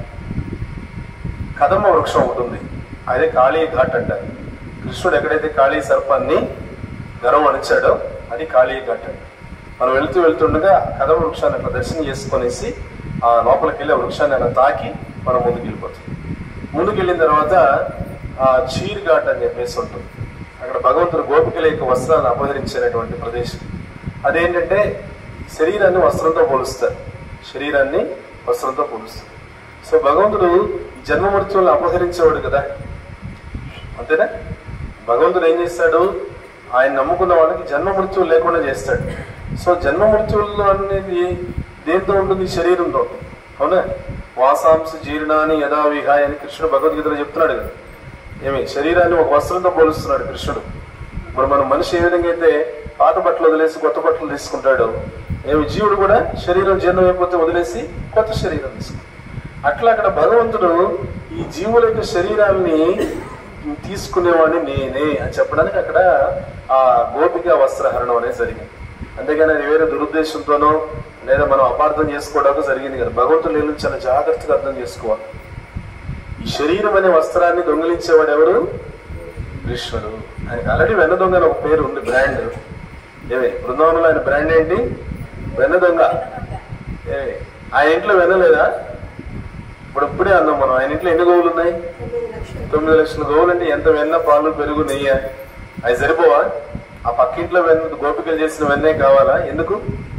కదమ్మ వృక్షం ఒకటి ఉంది అదే కాళీ ఘాట్ అంటారు కృష్ణుడు ఎక్కడైతే కాళీ సర్పాన్ని గర్వం అణిచాడో అది కాళీ ఘాట్ అంటారు మనం వెళ్తూ వెళ్తుండగా కదమ్మ వృక్షాన్ని అట్లా దర్శనం చేసుకొనేసి ఆ లోపలికి వెళ్ళి ఆ వృక్షాన్ని అలా తాకి మనం ముందుకు వెళ్ళిపోతాం ముందుకు వెళ్ళిన తర్వాత ఆ చీర్ ఘాట్ అని చెప్పేసి ఉంటుంది అక్కడ భగవంతుడు గోపికల యొక్క వస్త్రాలను అపహరించినటువంటి ప్రదేశం అదేంటంటే శరీరాన్ని వస్త్రంతో పోలుస్తారు శరీరాన్ని వస్త్రంతో పోలుస్తారు సో భగవంతుడు ఈ జన్మ మృత్యువులను అపహరించేవాడు కదా అంతేనా భగవంతుడు ఏం చేస్తాడు ఆయన నమ్ముకున్న వాళ్ళకి జన్మ మృత్యువు లేకుండా చేస్తాడు సో జన్మ మృత్యువులు అనేది దేంతో ఉంటుంది శరీరంతో ఉంటుంది. అవునా వాసాంశ జీర్ణాన్ని యథా విహాయ అని కృష్ణుడు భగవద్గీతలో చెప్తున్నాడు కదా ఏమి శరీరాన్ని ఒక వస్త్రంతో పోలుస్తున్నాడు కృష్ణుడు ఇప్పుడు మన మనిషి ఏ విధంగా అయితే పాత బట్టలు వదిలేసి కొత్త బట్టలు తీసుకుంటాడో ఏమి జీవుడు కూడా శరీరం జీర్ణం అయిపోతే వదిలేసి కొత్త శరీరం తీసుకుంటాడు అట్లా అక్కడ భగవంతుడు ఈ జీవుల యొక్క శరీరాల్ని తీసుకునేవాడిని నేనే అని చెప్పడానికి అక్కడ ఆ గోపిక వస్త్రహరణం అనేది జరిగింది అంతేగాని అది వేరే దురుద్దేశంతోనో లేదా మనం అపార్థం చేసుకోవడానికి జరిగింది కదా భగవంతుడు నేను చాలా జాగ్రత్తగా అర్థం చేసుకోవాలి ఈ శరీరం అనే వస్త్రాన్ని దొంగిలించేవాడు ఎవరు కృష్ణుడు ఆయనకి ఆల్రెడీ వెన్న దొంగ అని ఒక పేరు ఉంది బ్రాండ్ ఏమే బృందావనంలో ఆయన బ్రాండ్ ఏంటి వెన్న దొంగ ఏమే ఆయన ఇంట్లో వెన్న లేదా ఇప్పుడు ఇప్పుడే అన్నాం మనం ఆయన ఇంట్లో ఎన్ని గోవులు ఉన్నాయి తొమ్మిది లక్షల గోవులు అంటే ఎంత వెన్న పాలు పెరుగు నెయ్యి అవి సరిపోవా ఆ పక్కింట్లో వెన్న గోపికలు చేసిన వెన్నే కావాలా ఎందుకు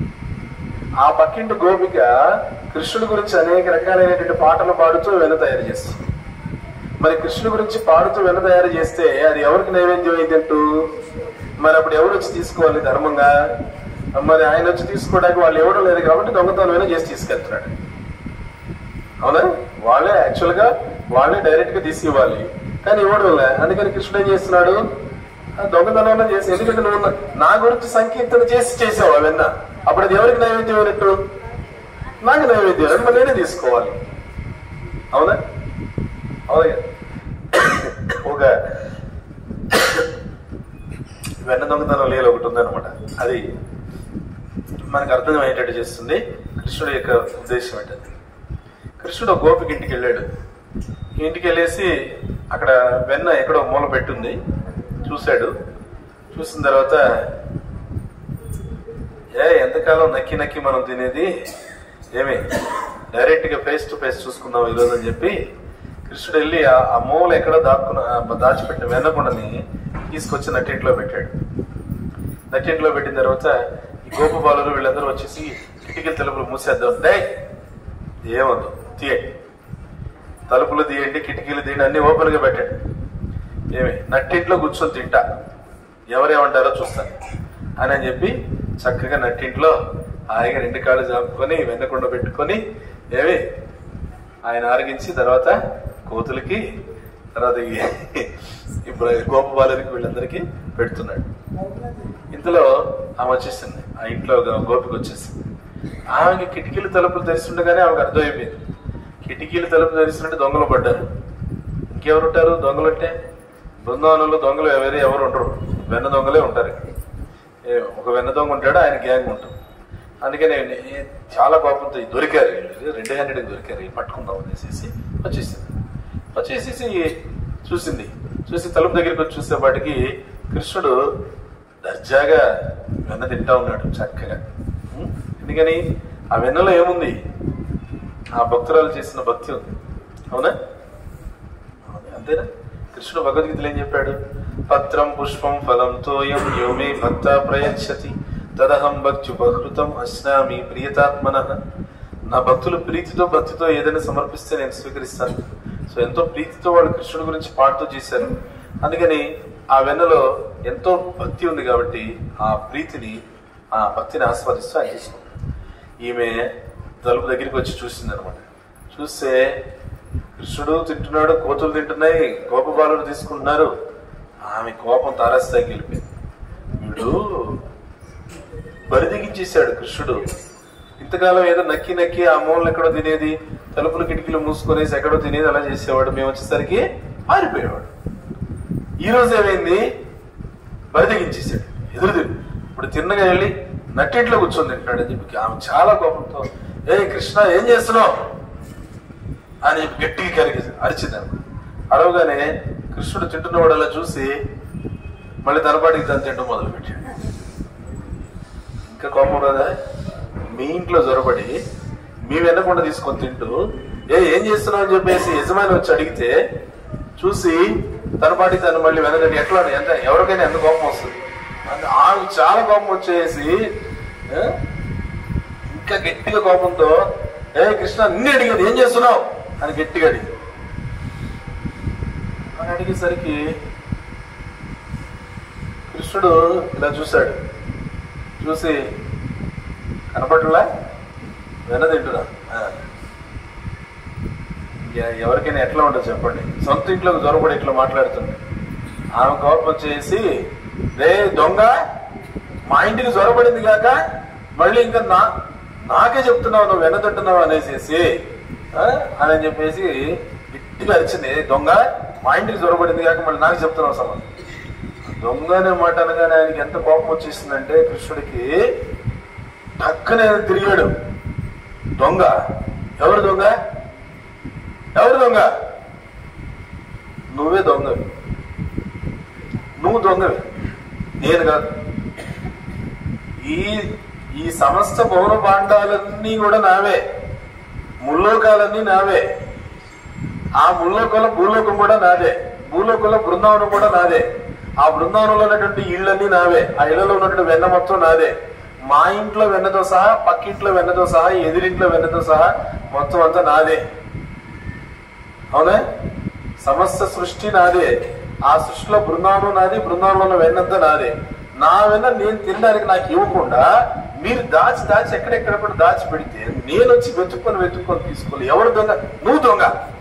ఆ పక్కింటి గోపిక కృష్ణుడి గురించి అనేక రకాలైనటువంటి పాటలు పాడుతూ వెన్న తయారు చేస్తుంది మరి కృష్ణుడి గురించి పాడుతూ వెన్న తయారు చేస్తే అది ఎవరికి నైవేద్యం అయిందంటూ మరి అప్పుడు ఎవరు వచ్చి తీసుకోవాలి ధర్మంగా మరి ఆయన వచ్చి తీసుకోవడానికి వాళ్ళు ఎవరు లేదు కాబట్టి దొంగతనం చేసి తీసుకెళ్తున్నాడు అవునా వాళ్ళే యాక్చువల్ గా వాళ్ళే డైరెక్ట్ గా తీసి ఇవ్వాలి కానీ ఇవ్వడం లే అందుకని కృష్ణుడు ఏం చేస్తున్నాడు ఆ దొంగతనం చేసి ఎందుకంటే నువ్వు నా- నా గురించి సంకీర్తన చేసి చేసావు అవన్న అప్పుడు అది ఎవరికి నైవేద్యం అయినట్టు నాకు నైవేద్యం అని మరి నేనే తీసుకోవాలి అవునా అవునా కదా? ఒక వెన్న దొంగతనం లేలు ఒకటి ఉందన్నమాట అది మనకు అర్థమయ్యేటట్టు చేస్తుంది కృష్ణుడి యొక్క ఉద్దేశం ఏంటది కృష్ణుడు ఒక గోపికి ఇంటికి వెళ్ళాడు ఇంటికి వెళ్ళేసి అక్కడ వెన్న ఎక్కడో మూల పెట్టుంది చూశాడు చూసిన తర్వాత ఏ ఎంతకాలం నక్కి నక్కి మనం తినేది ఏమి డైరెక్ట్ గా ఫేస్ టు ఫేస్ చూసుకుందాం ఈరోజు అని చెప్పి కృష్ణుడు వెళ్ళి ఆ- ఆ మూల ఎక్కడో దాక్కున్న ఆ దాచిపెట్టిన వెన్నకుండని తీసుకొచ్చి నట్టింట్లో పెట్టాడు నట్టింట్లో పెట్టిన తర్వాత ఈ గోపబాలురు వీళ్ళందరూ వచ్చేసి కిటికీల తలుపులు మూసేద్దాం డే ఏమొద్దు తీయండి తలుపులు తీయండి కిటికీలు తీయండి అన్ని ఓపెన్ గా పెట్టండి ఏమి నట్టింట్లో కూర్చొని తింటా ఎవరేమంటారో చూస్తాను అని అని చెప్పి చక్కగా నట్టింట్లో హాయిగా రెండు కాళ్ళు జాపుకొని వెన్నకుండ పెట్టుకొని ఏమి ఆయన ఆరగించి తర్వాత కోతులకి తర్వాత ఈ- ఇప్పుడు గోపబాలరికి వీళ్ళందరికీ పెడుతున్నాడు ఇంతలో ఆమె వచ్చేసింది ఆ ఇంట్లో గో- గోపిక వచ్చేసింది ఆమెకి కిటికీలు తలుపులు తెరిస్తుండగానే ఆమెకు అర్థమైపోయింది కిటికీలు తలుపులు తెరిస్తుంటే దొంగలు పడ్డారు ఇంకెవరు ఉంటారు దొంగలు అంటే బృందావనంలో దొంగలు ఎవరు ఎవరు ఉండరు వెన్న దొంగలే ఉంటారు ఏ, ఒక వెన్న దొంగ ఉంటాడు ఆయన గ్యాంగ్ ఉంటుంది అందుకని ఏ- చాలా కోపంతో ఈ దొరికారు వీళ్ళు రెండు హండ్రెడ్ దొరికారు ఈ పట్టుకుందాం అనేసి వచ్చేసింది వచ్చేసేసి చూసింది చూసి తలుపు దగ్గరికి వచ్చి చూసేపాటికి కృష్ణుడు దర్జాగా వెన్న తింటా ఉన్నాడు చక్కగా ఉం? ఎందుకని ఆ వెన్నలో ఏముంది ఆ భక్తురాలు చేసిన భక్తి ఉంది అవునా అవును, అంతేనా కృష్ణుడు భగవద్గీతలో ఏం చెప్పాడు పత్రం పుష్పం ఫలం తోయం యోమే భక్త ప్రయచ్చతి తదహం భక్త్యుపహృతం అశ్నామి ప్రియతాత్మన నా భక్తులు ప్రీతితో భక్తితో ఏదైనా సమర్పిస్తే నేను స్వీకరిస్తాను సో ఎంతో ప్రీతితో వాళ్ళు కృష్ణుడి గురించి పాడుతూ చేశారు అందుకని ఆ వెన్నలో ఎంతో భక్తి ఉంది కాబట్టి ఆ ప్రీతిని ఆ భక్తిని ఆస్వాదిస్తూ ఆయన చేసుకుంటాడు ఈమె తలుపు దగ్గరికి వచ్చి చూసింది అనమాట చూస్తే కృష్ణుడు తింటున్నాడు కోతులు తింటున్నాయి గోపబాలుడు తీసుకుంటున్నారు ఆమె కోపం తారాస్థాయికి వెళ్ళిపోయింది వీడు బరిదిగించేశాడు కృష్ణుడు ఇంతకాలం ఏదో నక్కి నక్కి ఆ మూలను ఎక్కడో తినేది తలుపులు కిటికీలు మూసుకొనేసి ఎక్కడో తినేది అలా చేసేవాడు మేము వచ్చేసరికి మారిపోయేవాడు ఈ రోజు ఏమైంది బరిదిగించేశాడు ఎదురు తిరుగు ఇప్పుడు తిన్నగా వెళ్ళి నట్టింట్లో కూర్చొని తింటాడు అని చెప్పి ఆమె చాలా కోపంతో ఏ కృష్ణ ఏం చేస్తున్నావు అని చెప్పి గట్టిగా కరిగి అరిచింది ఆమె. అరవగానే కృష్ణుడు తింటున్నవాడు అలా చూసి మళ్ళీ తనపాటికి తను తింటూ మొదలు పెట్టాడు ఇంకా కోపం రాదా మీ ఇంట్లో జొరబడి మీ వెనకుండా తీసుకొని తింటూ ఏ ఏం చేస్తున్నావు అని చెప్పేసి యజమాని వచ్చి అడిగితే చూసి తన పాటి తను మళ్ళీ వెనకటి ఎట్లా ఎంత ఎవరికైనా ఎంత కోపం వస్తుంది అందు- ఆమెకు చాలా కోపం వచ్చేసి ఆ, ఇంకా గట్టిగా కోపంతో ఏ కృష్ణ అన్ని అడిగేది ఏం చేస్తున్నావు అని గట్టిగా అడిగి అని అడిగేసరికి కృష్ణుడు ఇలా చూశాడు చూసి కనపడలా వెన్న తింటున్నా ఆ. ఎ- ఎవరికైనా ఎట్లా ఉంటుంది చెప్పండి సొంత ఇంట్లోకి దొరకబడి ఇట్లా మాట్లాడుతుంది ఆమె కోపం వచ్చేసి రే దొంగ మా ఇంటికి జ్వరపడింది కాక మళ్ళీ ఇంకా నా నాకే చెప్తున్నావు నువ్వు వెన్న తింటున్నావు అనేసి ఆ? అని చెప్పేసి గట్టిగా అరిచింది "ఏ దొంగ మా ఇంటికి జ్వరపడింది కాక మళ్ళీ నాకు చెప్తున్నావు సంబంధం దొంగ అనే మాట అనగానే ఆయనకి ఎంత కోపం వచ్చేసిందంటే కృష్ణుడికి టక్కనే తిరిగాడు దొంగ ఎవరు దొంగ ఎవరు దొంగ నువ్వే దొంగవి నువ్వు దొంగవి నేను కాదు ఈ ఈ సమస్త భవన భాండాలన్నీ కూడా నావే ముల్లోకాలన్నీ నావే ఆ ముల్లోకంలో భూలోకం కూడా నాదే భూలోకంలో బృందావనం కూడా నాదే ఆ బృందావనంలో ఉన్నటువంటి ఇళ్ళన్నీ నావే ఆ ఇళ్లలో ఉన్నటువంటి వెన్న మొత్తం నాదే మా ఇంట్లో వెన్నతో సహా పక్కింట్లో వెన్నతో సహా ఎదిరింట్లో వెన్నతో సహా మొత్తం అంతా నాదే అవునా సమస్త సృష్టి నాదే ఆ సృష్టిలో బృందావనం నాది బృందావనంలో ఉన్న వెన్నంతా నాదే నా వెన్న నేను తినడానికి నాకు ఇవ్వకుండా మీరు దాచి దాచి ఎక్కడెక్కడ కూడా దాచి పెడితే నేను వచ్చి వెతుక్కొని వెతుక్కొని తీసుకోవాలి ఎవరు దొంగ నువ్వు దొంగ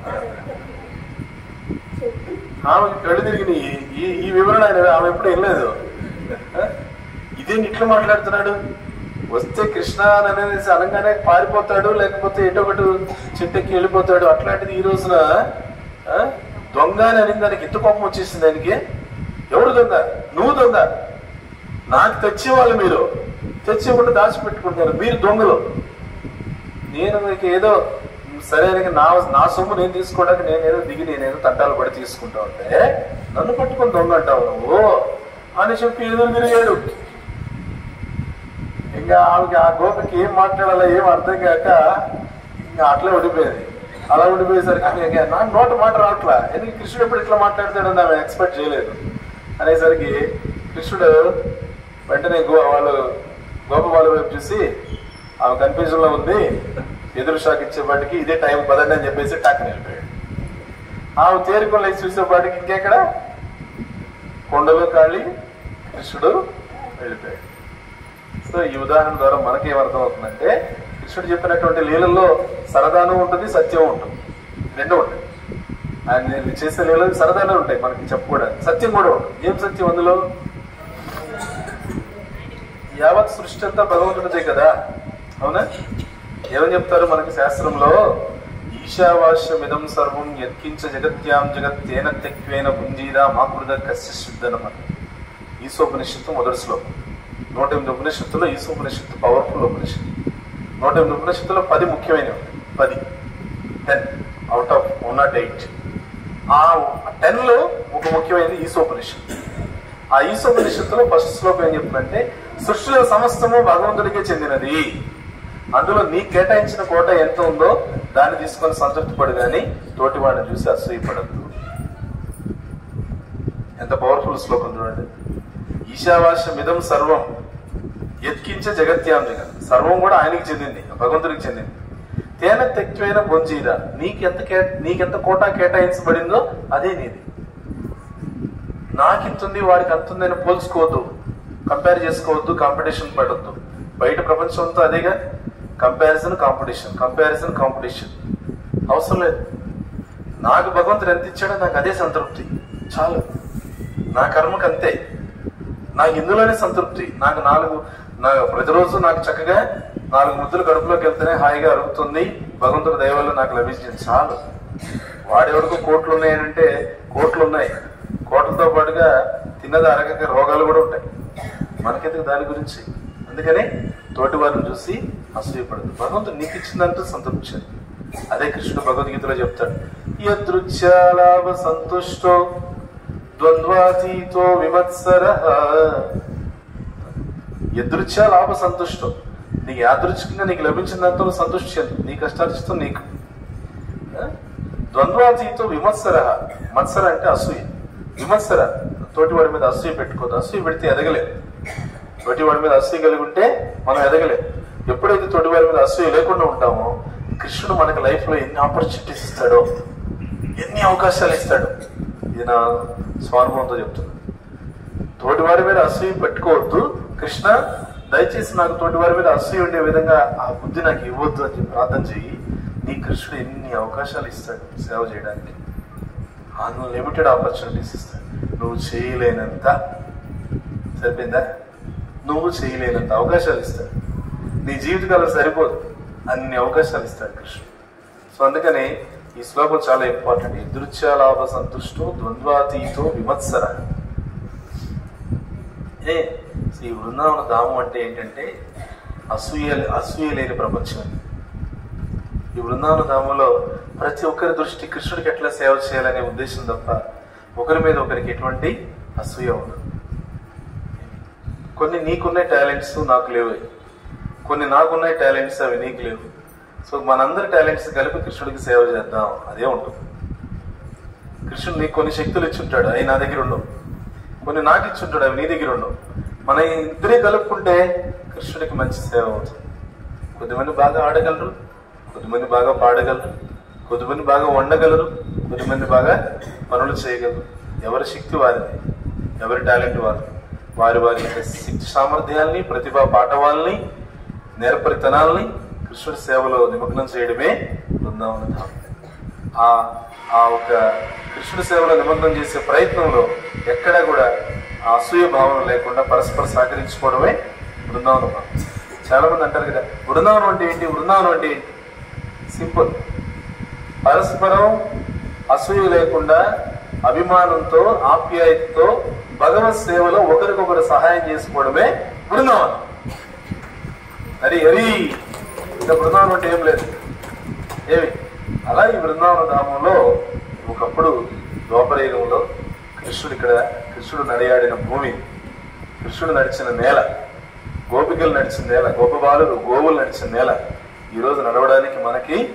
ఆమెకి కళ్ళు తిరిగి ఈ ఈ వివరణ ఆయన ఆమె ఎప్పుడు వెళ్ళలేదు ఇదేంటి ఇట్లా మాట్లాడుతున్నాడు వస్తే కృష్ణ అని అనేసి అనగానే పారిపోతాడు లేకపోతే ఎటో ఒకటి చెట్టెక్కి వెళ్ళిపోతాడు అట్లాంటిది ఈ రోజున ఆ, దొంగ అని అనిన దానికి ఎంత కోపం వచ్చేసింది ఆయనకి ఎవరు దొంగ నువ్వు దొంగ నాకు తెచ్చేవాళ్ళు మీరు తెచ్చేవాళ్ళు దాచిపెట్టుకుంటారు మీరు దొంగలు నేను మీకు ఏదో సరే అని నా నా సొమ్ము నేను తీసుకోవడానికి నేను ఏదో దిగి నేనేదో తంటాలు పడి తీసుకుంటా ఉంటే నన్ను పట్టుకొని దొంగ అంటావు నువ్వు అని చెప్పి ఎదురు తిరిగాడు ఇంకా ఆమెకి ఆ గోపికి ఏం మాట్లాడాలో ఏం అర్థం కాక ఇంకా అట్లే ఉండిపోయింది అలా ఉండిపోయేసరికి ఆమె ఇంకా నా నోట మాట రావట్లా ఎందుకు కృష్ణుడు ఎప్పుడు ఇట్లా మాట్లాడతాడని ఆమె ఎక్స్పెక్ట్ చేయలేదు అనేసరికి కృష్ణుడు వెంటనే గో వాళ్ళు గోపబాల వైపు చూసి ఆమె కన్ఫ్యూజన్ లో ఉంది ఎదురు షాక్ ఇచ్చేపాటికి ఇదే టైం పదండి అని చెప్పేసి టక్కని వెళ్ళిపోయాడు ఆమె తేరుకొని లేచి చూసేపాటికి ఇంకెక్కడ కొండలో కాళి కృష్ణుడు వెళ్ళిపోయాడు సో ఈ ఉదాహరణ ద్వారా మనకేం అర్థం అవుతుందంటే కృష్ణుడు చెప్పినటువంటి లీలల్లో సరదాను ఉంటుంది సత్యం ఉంటుంది రెండు ఉంటాయి ఆయన చేసే లీలలు సరదానే ఉంటాయి మనకి చెప్పుకోవడానికి సత్యం కూడా ఉంటుంది ఏం సత్యం అందులో యావత్ సృష్టి అంతా భగవంతుడిదే కదా అవునా ఏమని చెప్తారు మనకి శాస్త్రంలో ఈశావాస్యమిదం సర్వం యత్కించ జగత్యాం జగత్ తేన తెక్వేన పుంజీరా మాకృద కశ్య శుద్ధనమని ఈశోపనిషత్తు మొదటి శ్లోకం నూట ఎనిమిది ఉపనిషత్తులో ఈశోపనిషత్తు పవర్ఫుల్ ఉపనిషత్తు నూట ఎనిమిది ఉపనిషత్తులో పది ముఖ్యమైనవి పది ten out of one not eight ఆ టెన్ లో ఒక ముఖ్యమైనది ఈశోపనిషత్తు ఆ ఈశోపనిషత్తులో ఫస్ట్ శ్లోకం ఏం చెప్తుందంటే సృష్టిలో సమస్తము భగవంతుడికే చెందినది అందులో నీ కేటాయించిన కోట ఎంత ఉందో దాన్ని తీసుకొని సంతృప్తి పడు కానీ తోటి వాడిని చూసి అసూయపడద్దు ఎంత పవర్ఫుల్ శ్లోకం చూడండి ఈశావాస్యం ఇదం సర్వం ఎత్కించే జగత్యాం జగత్ సర్వం కూడా ఆయనకి చెందింది భగవంతుడికి చెందింది తేన తెక్వైన బొంజీరా నీకెంత కే నీకెంత కోటా కేటాయించబడిందో అదే నీది నాకింతుంది వాడికి అంతుంది అని పోల్చుకోవద్దు కంపేర్ చేసుకోవద్దు కాంపిటీషన్ పడద్దు బయట ప్రపంచంతో అదేగా కంపారిజన్ కాంపిటీషన్ కంపారిజన్ కాంపిటీషన్ అవసరం లేదు నాకు భగవంతుడు ఎంత ఇచ్చాడో నాకు అదే సంతృప్తి చాలు నా కర్మకు అంతే నాకు ఇందులోనే సంతృప్తి నాకు నాలుగు నా ప్రతిరోజు నాకు చక్కగా నాలుగు ముద్దులు కడుపులోకి వెళ్తేనే హాయిగా అరుగుతుంది భగవంతుడి దయ వల్ల నాకు లభించింది చాలు వాడెవడికో కోట్లు ఉన్నాయనంటే కోట్లు ఉన్నాయి కోట్లతో పాటుగా తిన్నది అరగక రోగాలు కూడా ఉంటాయి మనకెందుకు దాని గురించి అందుకని తోటి వారిని చూసి అసూయపడదు భగవంతుడు నీకు ఇచ్చిందంటూ సంతృప్తి చెందు. అదే కృష్ణుడు భగవద్గీతలో చెప్తాడు యదృచ్ఛాలాభ సంతుష్టో ద్వంద్వాతీతో విమత్సర ఎదృచ్ఛా లాభ సంతుష్టం నీకు యాదృచ్ఛికంగా నీకు లభించినంత నువ్వు సంతృష్టి చెందు నీ కష్టార్జితం నీకు ఆ? ద్వంద్వాతీతో విమత్సర మత్సర అంటే అసూయ విమత్సర తోటి వాడి మీద అసూయ పెట్టుకోదు అసూయ పెడితే ఎదగలేదు తోటి వాడి మీద అసూయ కలిగి ఉంటే మనం ఎదగలేదు ఎప్పుడైతే తోటి వాడి మీద అసూయ లేకుండా ఉంటామో కృష్ణుడు మనకి లైఫ్ లో ఎన్ని ఆపర్చునిటీస్ ఇస్తాడో ఎన్ని అవకాశాలు ఇస్తాడు ఇది నా స్వానుభవంతో చెప్తున్నాను తోటివారి మీద అసూయ పెట్టుకోవద్దు కృష్ణ దయచేసి నాకు తోటివారి మీద అసూయ ఉండే విధంగా ఆ బుద్ధి నాకు ఇవ్వద్దు అని చెప్పి ప్రార్థన చెయ్యి నీ కృష్ణుడు ఎన్ని అవకాశాలు ఇస్తాడు సేవ చేయడానికి అన్లిమిటెడ్ ఆపర్చునిటీస్ ఇస్తాడు నువ్వు చేయలేనంత సరిపోయిందా నువ్వు చేయలేనంత అవకాశాలు ఇస్తాడు నీ జీవితకాలం సరిపోదు అన్ని అవకాశాలు ఇస్తాడు కృష్ణుడు సో అందుకని ఈ శ్లోకం చాలా ఇంపార్టెంట్ ఎదురుచ్చాలాభ సంతుష్టో ద్వంద్వాతీతో విమత్సర ఏ ఈ బృందావన ధామం అంటే ఏంటంటే అసూయ అసూయ లేని ప్రపంచం అది. ఈ బృందావన ధామంలో ప్రతి ఒక్కరి దృష్టి కృష్ణుడికి ఎట్లా సేవ చేయాలనే ఉద్దేశం తప్ప ఒకరి మీద ఒకరికి ఎటువంటి అసూయ ఉండదు కొన్ని నీకున్న టాలెంట్స్ నాకు లేవు కొన్ని నాకున్న టాలెంట్స్ అవి నీకు లేవు సో మనందరి టాలెంట్స్ కలిపి కృష్ణుడికి సేవ చేద్దాం అదే ఉంటుంది కృష్ణుడు నీకు కొన్ని శక్తులు ఇచ్చుంటాడు అవి నా దగ్గర ఉండవు కొన్ని నాకు ఇచ్చుంటాడు అవి నీ దగ్గర ఉండవు మన ఇద్దరే కలుపుకుంటే కృష్ణుడికి మంచి సేవ అవుతుంది కొద్దిమంది బాగా ఆడగలరు కొద్దిమంది బాగా పాడగలరు కొద్దిమంది బాగా వండగలరు కొద్దిమంది బాగా పనులు చేయగలరు ఎవరి శక్తి వారిది ఎవరి టాలెంట్ వారిది వారి వారి యొక్క శక్తి సామర్థ్యాల్ని ప్రతిభా పాఠవాల్ని నేర్పరితనాల్ని కృష్ణుడి సేవలో నిమగ్నం చేయడమే బృందావన ధామం ఆ ఆ ఒక కృష్ణుడి సేవలో నిమగ్నం చేసే ప్రయత్నంలో ఎక్కడా కూడా ఆ అసూయ భావన లేకుండా పరస్పర సహకరించుకోవడమే బృందావన భావం చాలా మంది అంటారు కదా బృందావనం అంటే ఏంటి బృందావనం అంటే ఏంటి సింపుల్ పరస్పరం అసూయ లేకుండా అభిమానంతో ఆప్యాయతతో భగవత్ సేవలో ఒకరికొకరు సహాయం చేసుకోవడమే బృందావనం అది ఎరి ఇంకా బృందావనం అంటే ఏం లేదు ఏమి అలా ఈ బృందావన ధామంలో ఒకప్పుడు ద్వాపరయుగంలో కృష్ణుడు ఇక్కడ కృష్ణుడు నడియాడిన భూమి కృష్ణుడు నడిచిన నేల గోపికలు నడిచిన నేల గోపబాలుడు గోవులు నడిచిన నేల ఈరోజు నడవడానికి మనకి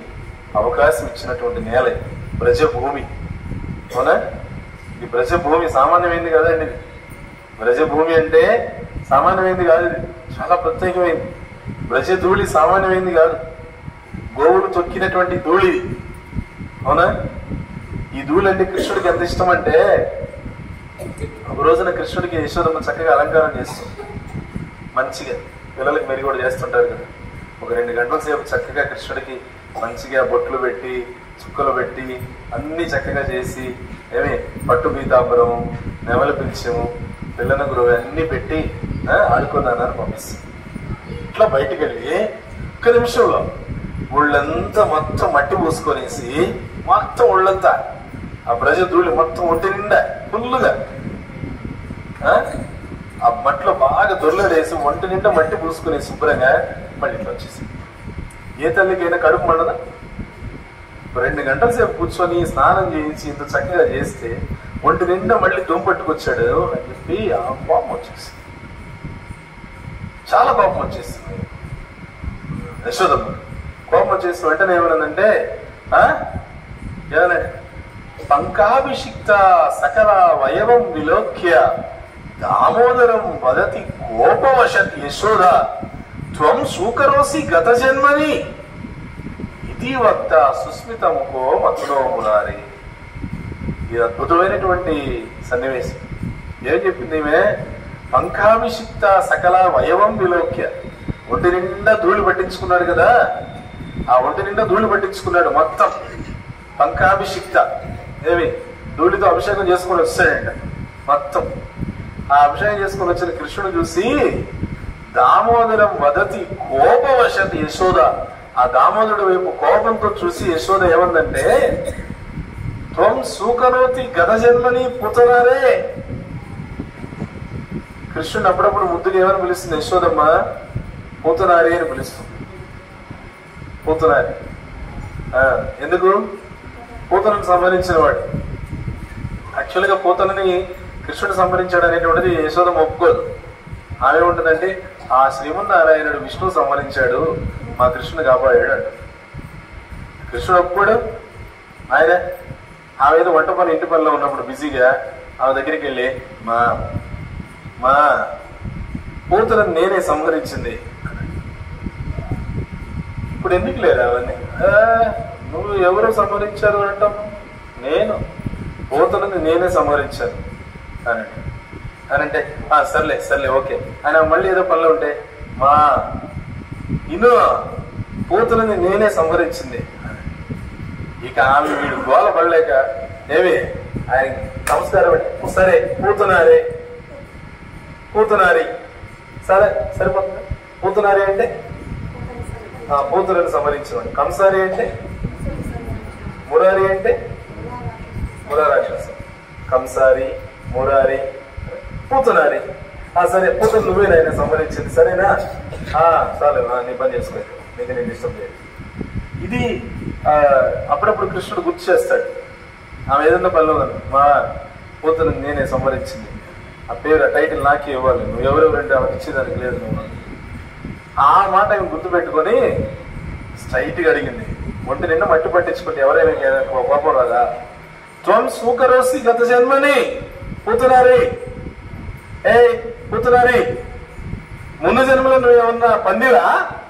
అవకాశం ఇచ్చినటువంటి నేల ఇది. బ్రజభూమి అవునా ఈ బ్రజభూమి సామాన్యమైంది కదండి ఇది బ్రజభూమి అంటే సామాన్యమైంది కాదు ఇది చాలా ప్రత్యేకమైంది బ్రజ ధూళి సామాన్యమైంది కాదు గోవులు తొక్కినటువంటి ధూళి ఇది అవునా ఈ ధూళి అంటే కృష్ణుడికి ఎంత ఇష్టం అంటే ఒక రోజున కృష్ణుడికి యశోదమ్మ చక్కగా అలంకారం చేస్తుంది మంచిగా పిల్లలకి మీరు కూడా చేస్తుంటారు కదా ఒక రెండు గంటల సేపు చక్కగా కృష్ణుడికి మంచిగా బొట్లు పెట్టి చుక్కలు పెట్టి అన్ని చక్కగా చేసి ఏమి పట్టు పీతాంబరం నెమలి పిలిచము పిల్లల గురువు అన్ని పెట్టి ఆ, ఆడుకున్నానని పంపిస్తుంది ఇట్లా బయటికి వెళ్ళి ఒక్క నిమిషంలో ఒళ్ళంతా మొత్తం మట్టి పూసుకొనేసి మొత్తం ఒళ్ళంతా ఆ బ్రజ ధూళి మొత్తం ఒంటి నిండా ఫుల్లుగా ఆ? ఆ మట్టిలో బాగా దొరలేసి ఒంటి నిండా మట్టి పూసుకుని శుభ్రంగా మళ్ళీ ఇంట్లో వచ్చేసి ఏ తల్లికైనా కడుపు మండదా రెండు గంటల సేపు కూర్చొని స్నానం చేయించి ఇంత చక్కగా చేస్తే ఒంటి నిండా మళ్ళీ దుంపట్టుకొచ్చాడు అని చెప్పి ఆ కోపం వచ్చేసి చాలా కోపం వచ్చేసింది యశోదమ్మ కోపం వచ్చేసి వెంటనే ఏమన్నదంటే ఆ? ఏమన్నా పంకాభిషిక్త సకల వయవం విలోక్య దామోదరం వదతి కోపవశత్ యశోద త్వం సూకరోసి గత జన్మని ఇది వక్త సుస్మితముకో మధులో మురారి ఇది అద్భుతమైనటువంటి సన్నివేశం ఏం చెప్పింది ఈమె పంకాభిషిక్త సకల వయవం విలోక్య ఒంటి నిండా ధూళి పట్టించుకున్నాడు కదా ఆ ఒంటి నిండా ధూళి పట్టించుకున్నాడు మొత్తం పంకాభిషిక్త ఏమి ధూళితో అభిషేకం చేసుకొని వచ్చాడంట మొత్తం ఆ అభిషేకం చేసుకొని వచ్చిన కృష్ణుడు చూసి దామోదరం వదతి కోపవశతి యశోద ఆ దామోదరుడు వైపు కోపంతో చూసి యశోద ఏమందంటే త్వం సూకరోతి గత జన్మని పుతనారే కృష్ణుడు అప్పుడప్పుడు ముద్దుగా ఏమని పిలుస్తుంది యశోదమ్మ పూతనారి అని పిలుస్తుంది పూతనారి ఆ, ఎందుకు పూతనను సంహరించిన వాడు యాక్చువల్గా పూతనని కృష్ణుడు సంహరించాడు అనేటువంటిది యశోదమ్మ ఒప్పుకోదు ఆమె ఉంటుందంటే ఆ శ్రీమన్నారాయణుడు విష్ణువు సంహరించాడు మా కృష్ణుని కాపాడాడు అంట కృష్ణుడు ఒప్పుకోడు ఆయన ఆమె ఏదో వంట పని ఇంటి పనిలో ఉన్నప్పుడు బిజీగా ఆమె దగ్గరికి వెళ్ళి మా మా పూతలను నేనే సంహరించింది ఇప్పుడు ఎందుకు లేరు అవన్నీ "ఆ, నువ్వు ఎవరు సంహరించారు అంటాం నేను పూతలను నేనే సంహరించాను అని అని అంటే "ఆ, సర్లే సర్లే ఓకే ఆయన మళ్ళీ ఏదో పనిలో ఉంటే మా ఇను పూతలని నేనే సంహరించింది ఇక ఆమె వీడు గోల పడలేక ఏమి ఆయన నమస్కారం అండి సరే పూతనారే పూతనారి సరే సరిపోతుంది పూతనారి అంటే ఆ, పూతలను సంహరించేవాడు కంసారి అంటే మురారి అంటే మురారాక్షసం కంసారి మురారి పూతనారి ఆ సరే పూతను నువ్వే నాయన సంహరించింది సరేనా ఆ చాలు ఆ, నీ పని చేసుకో నీకు నేను ఇష్టం లేదు ఇది ఆ, అప్పుడప్పుడు కృష్ణుడు గుర్తు చేస్తాడు ఆమె ఏదన్నా పనిలో ఉంది. మా పూతను నేనే సంహరించింది ఆ పేరు ఆ టైటిల్ నాకే ఇవ్వాలి నువ్వు ఎవరెవరంటే ఆమెకి ఇచ్చేదానికి లేదు నువ్వు ఆ మాట ఆమె గుర్తుపెట్టుకొని స్ట్రైట్ గా అడిగింది ఒంటి నిండా మట్టి పట్టించుకుంటే ఎవరైనా ఏదైనా కో- కోపం రాదా త్వం సూకరోసి గత జన్మని పూతునారి ఏ పూతునారి ముందు జన్మలో నువ్వు ఏమన్నా పందిరా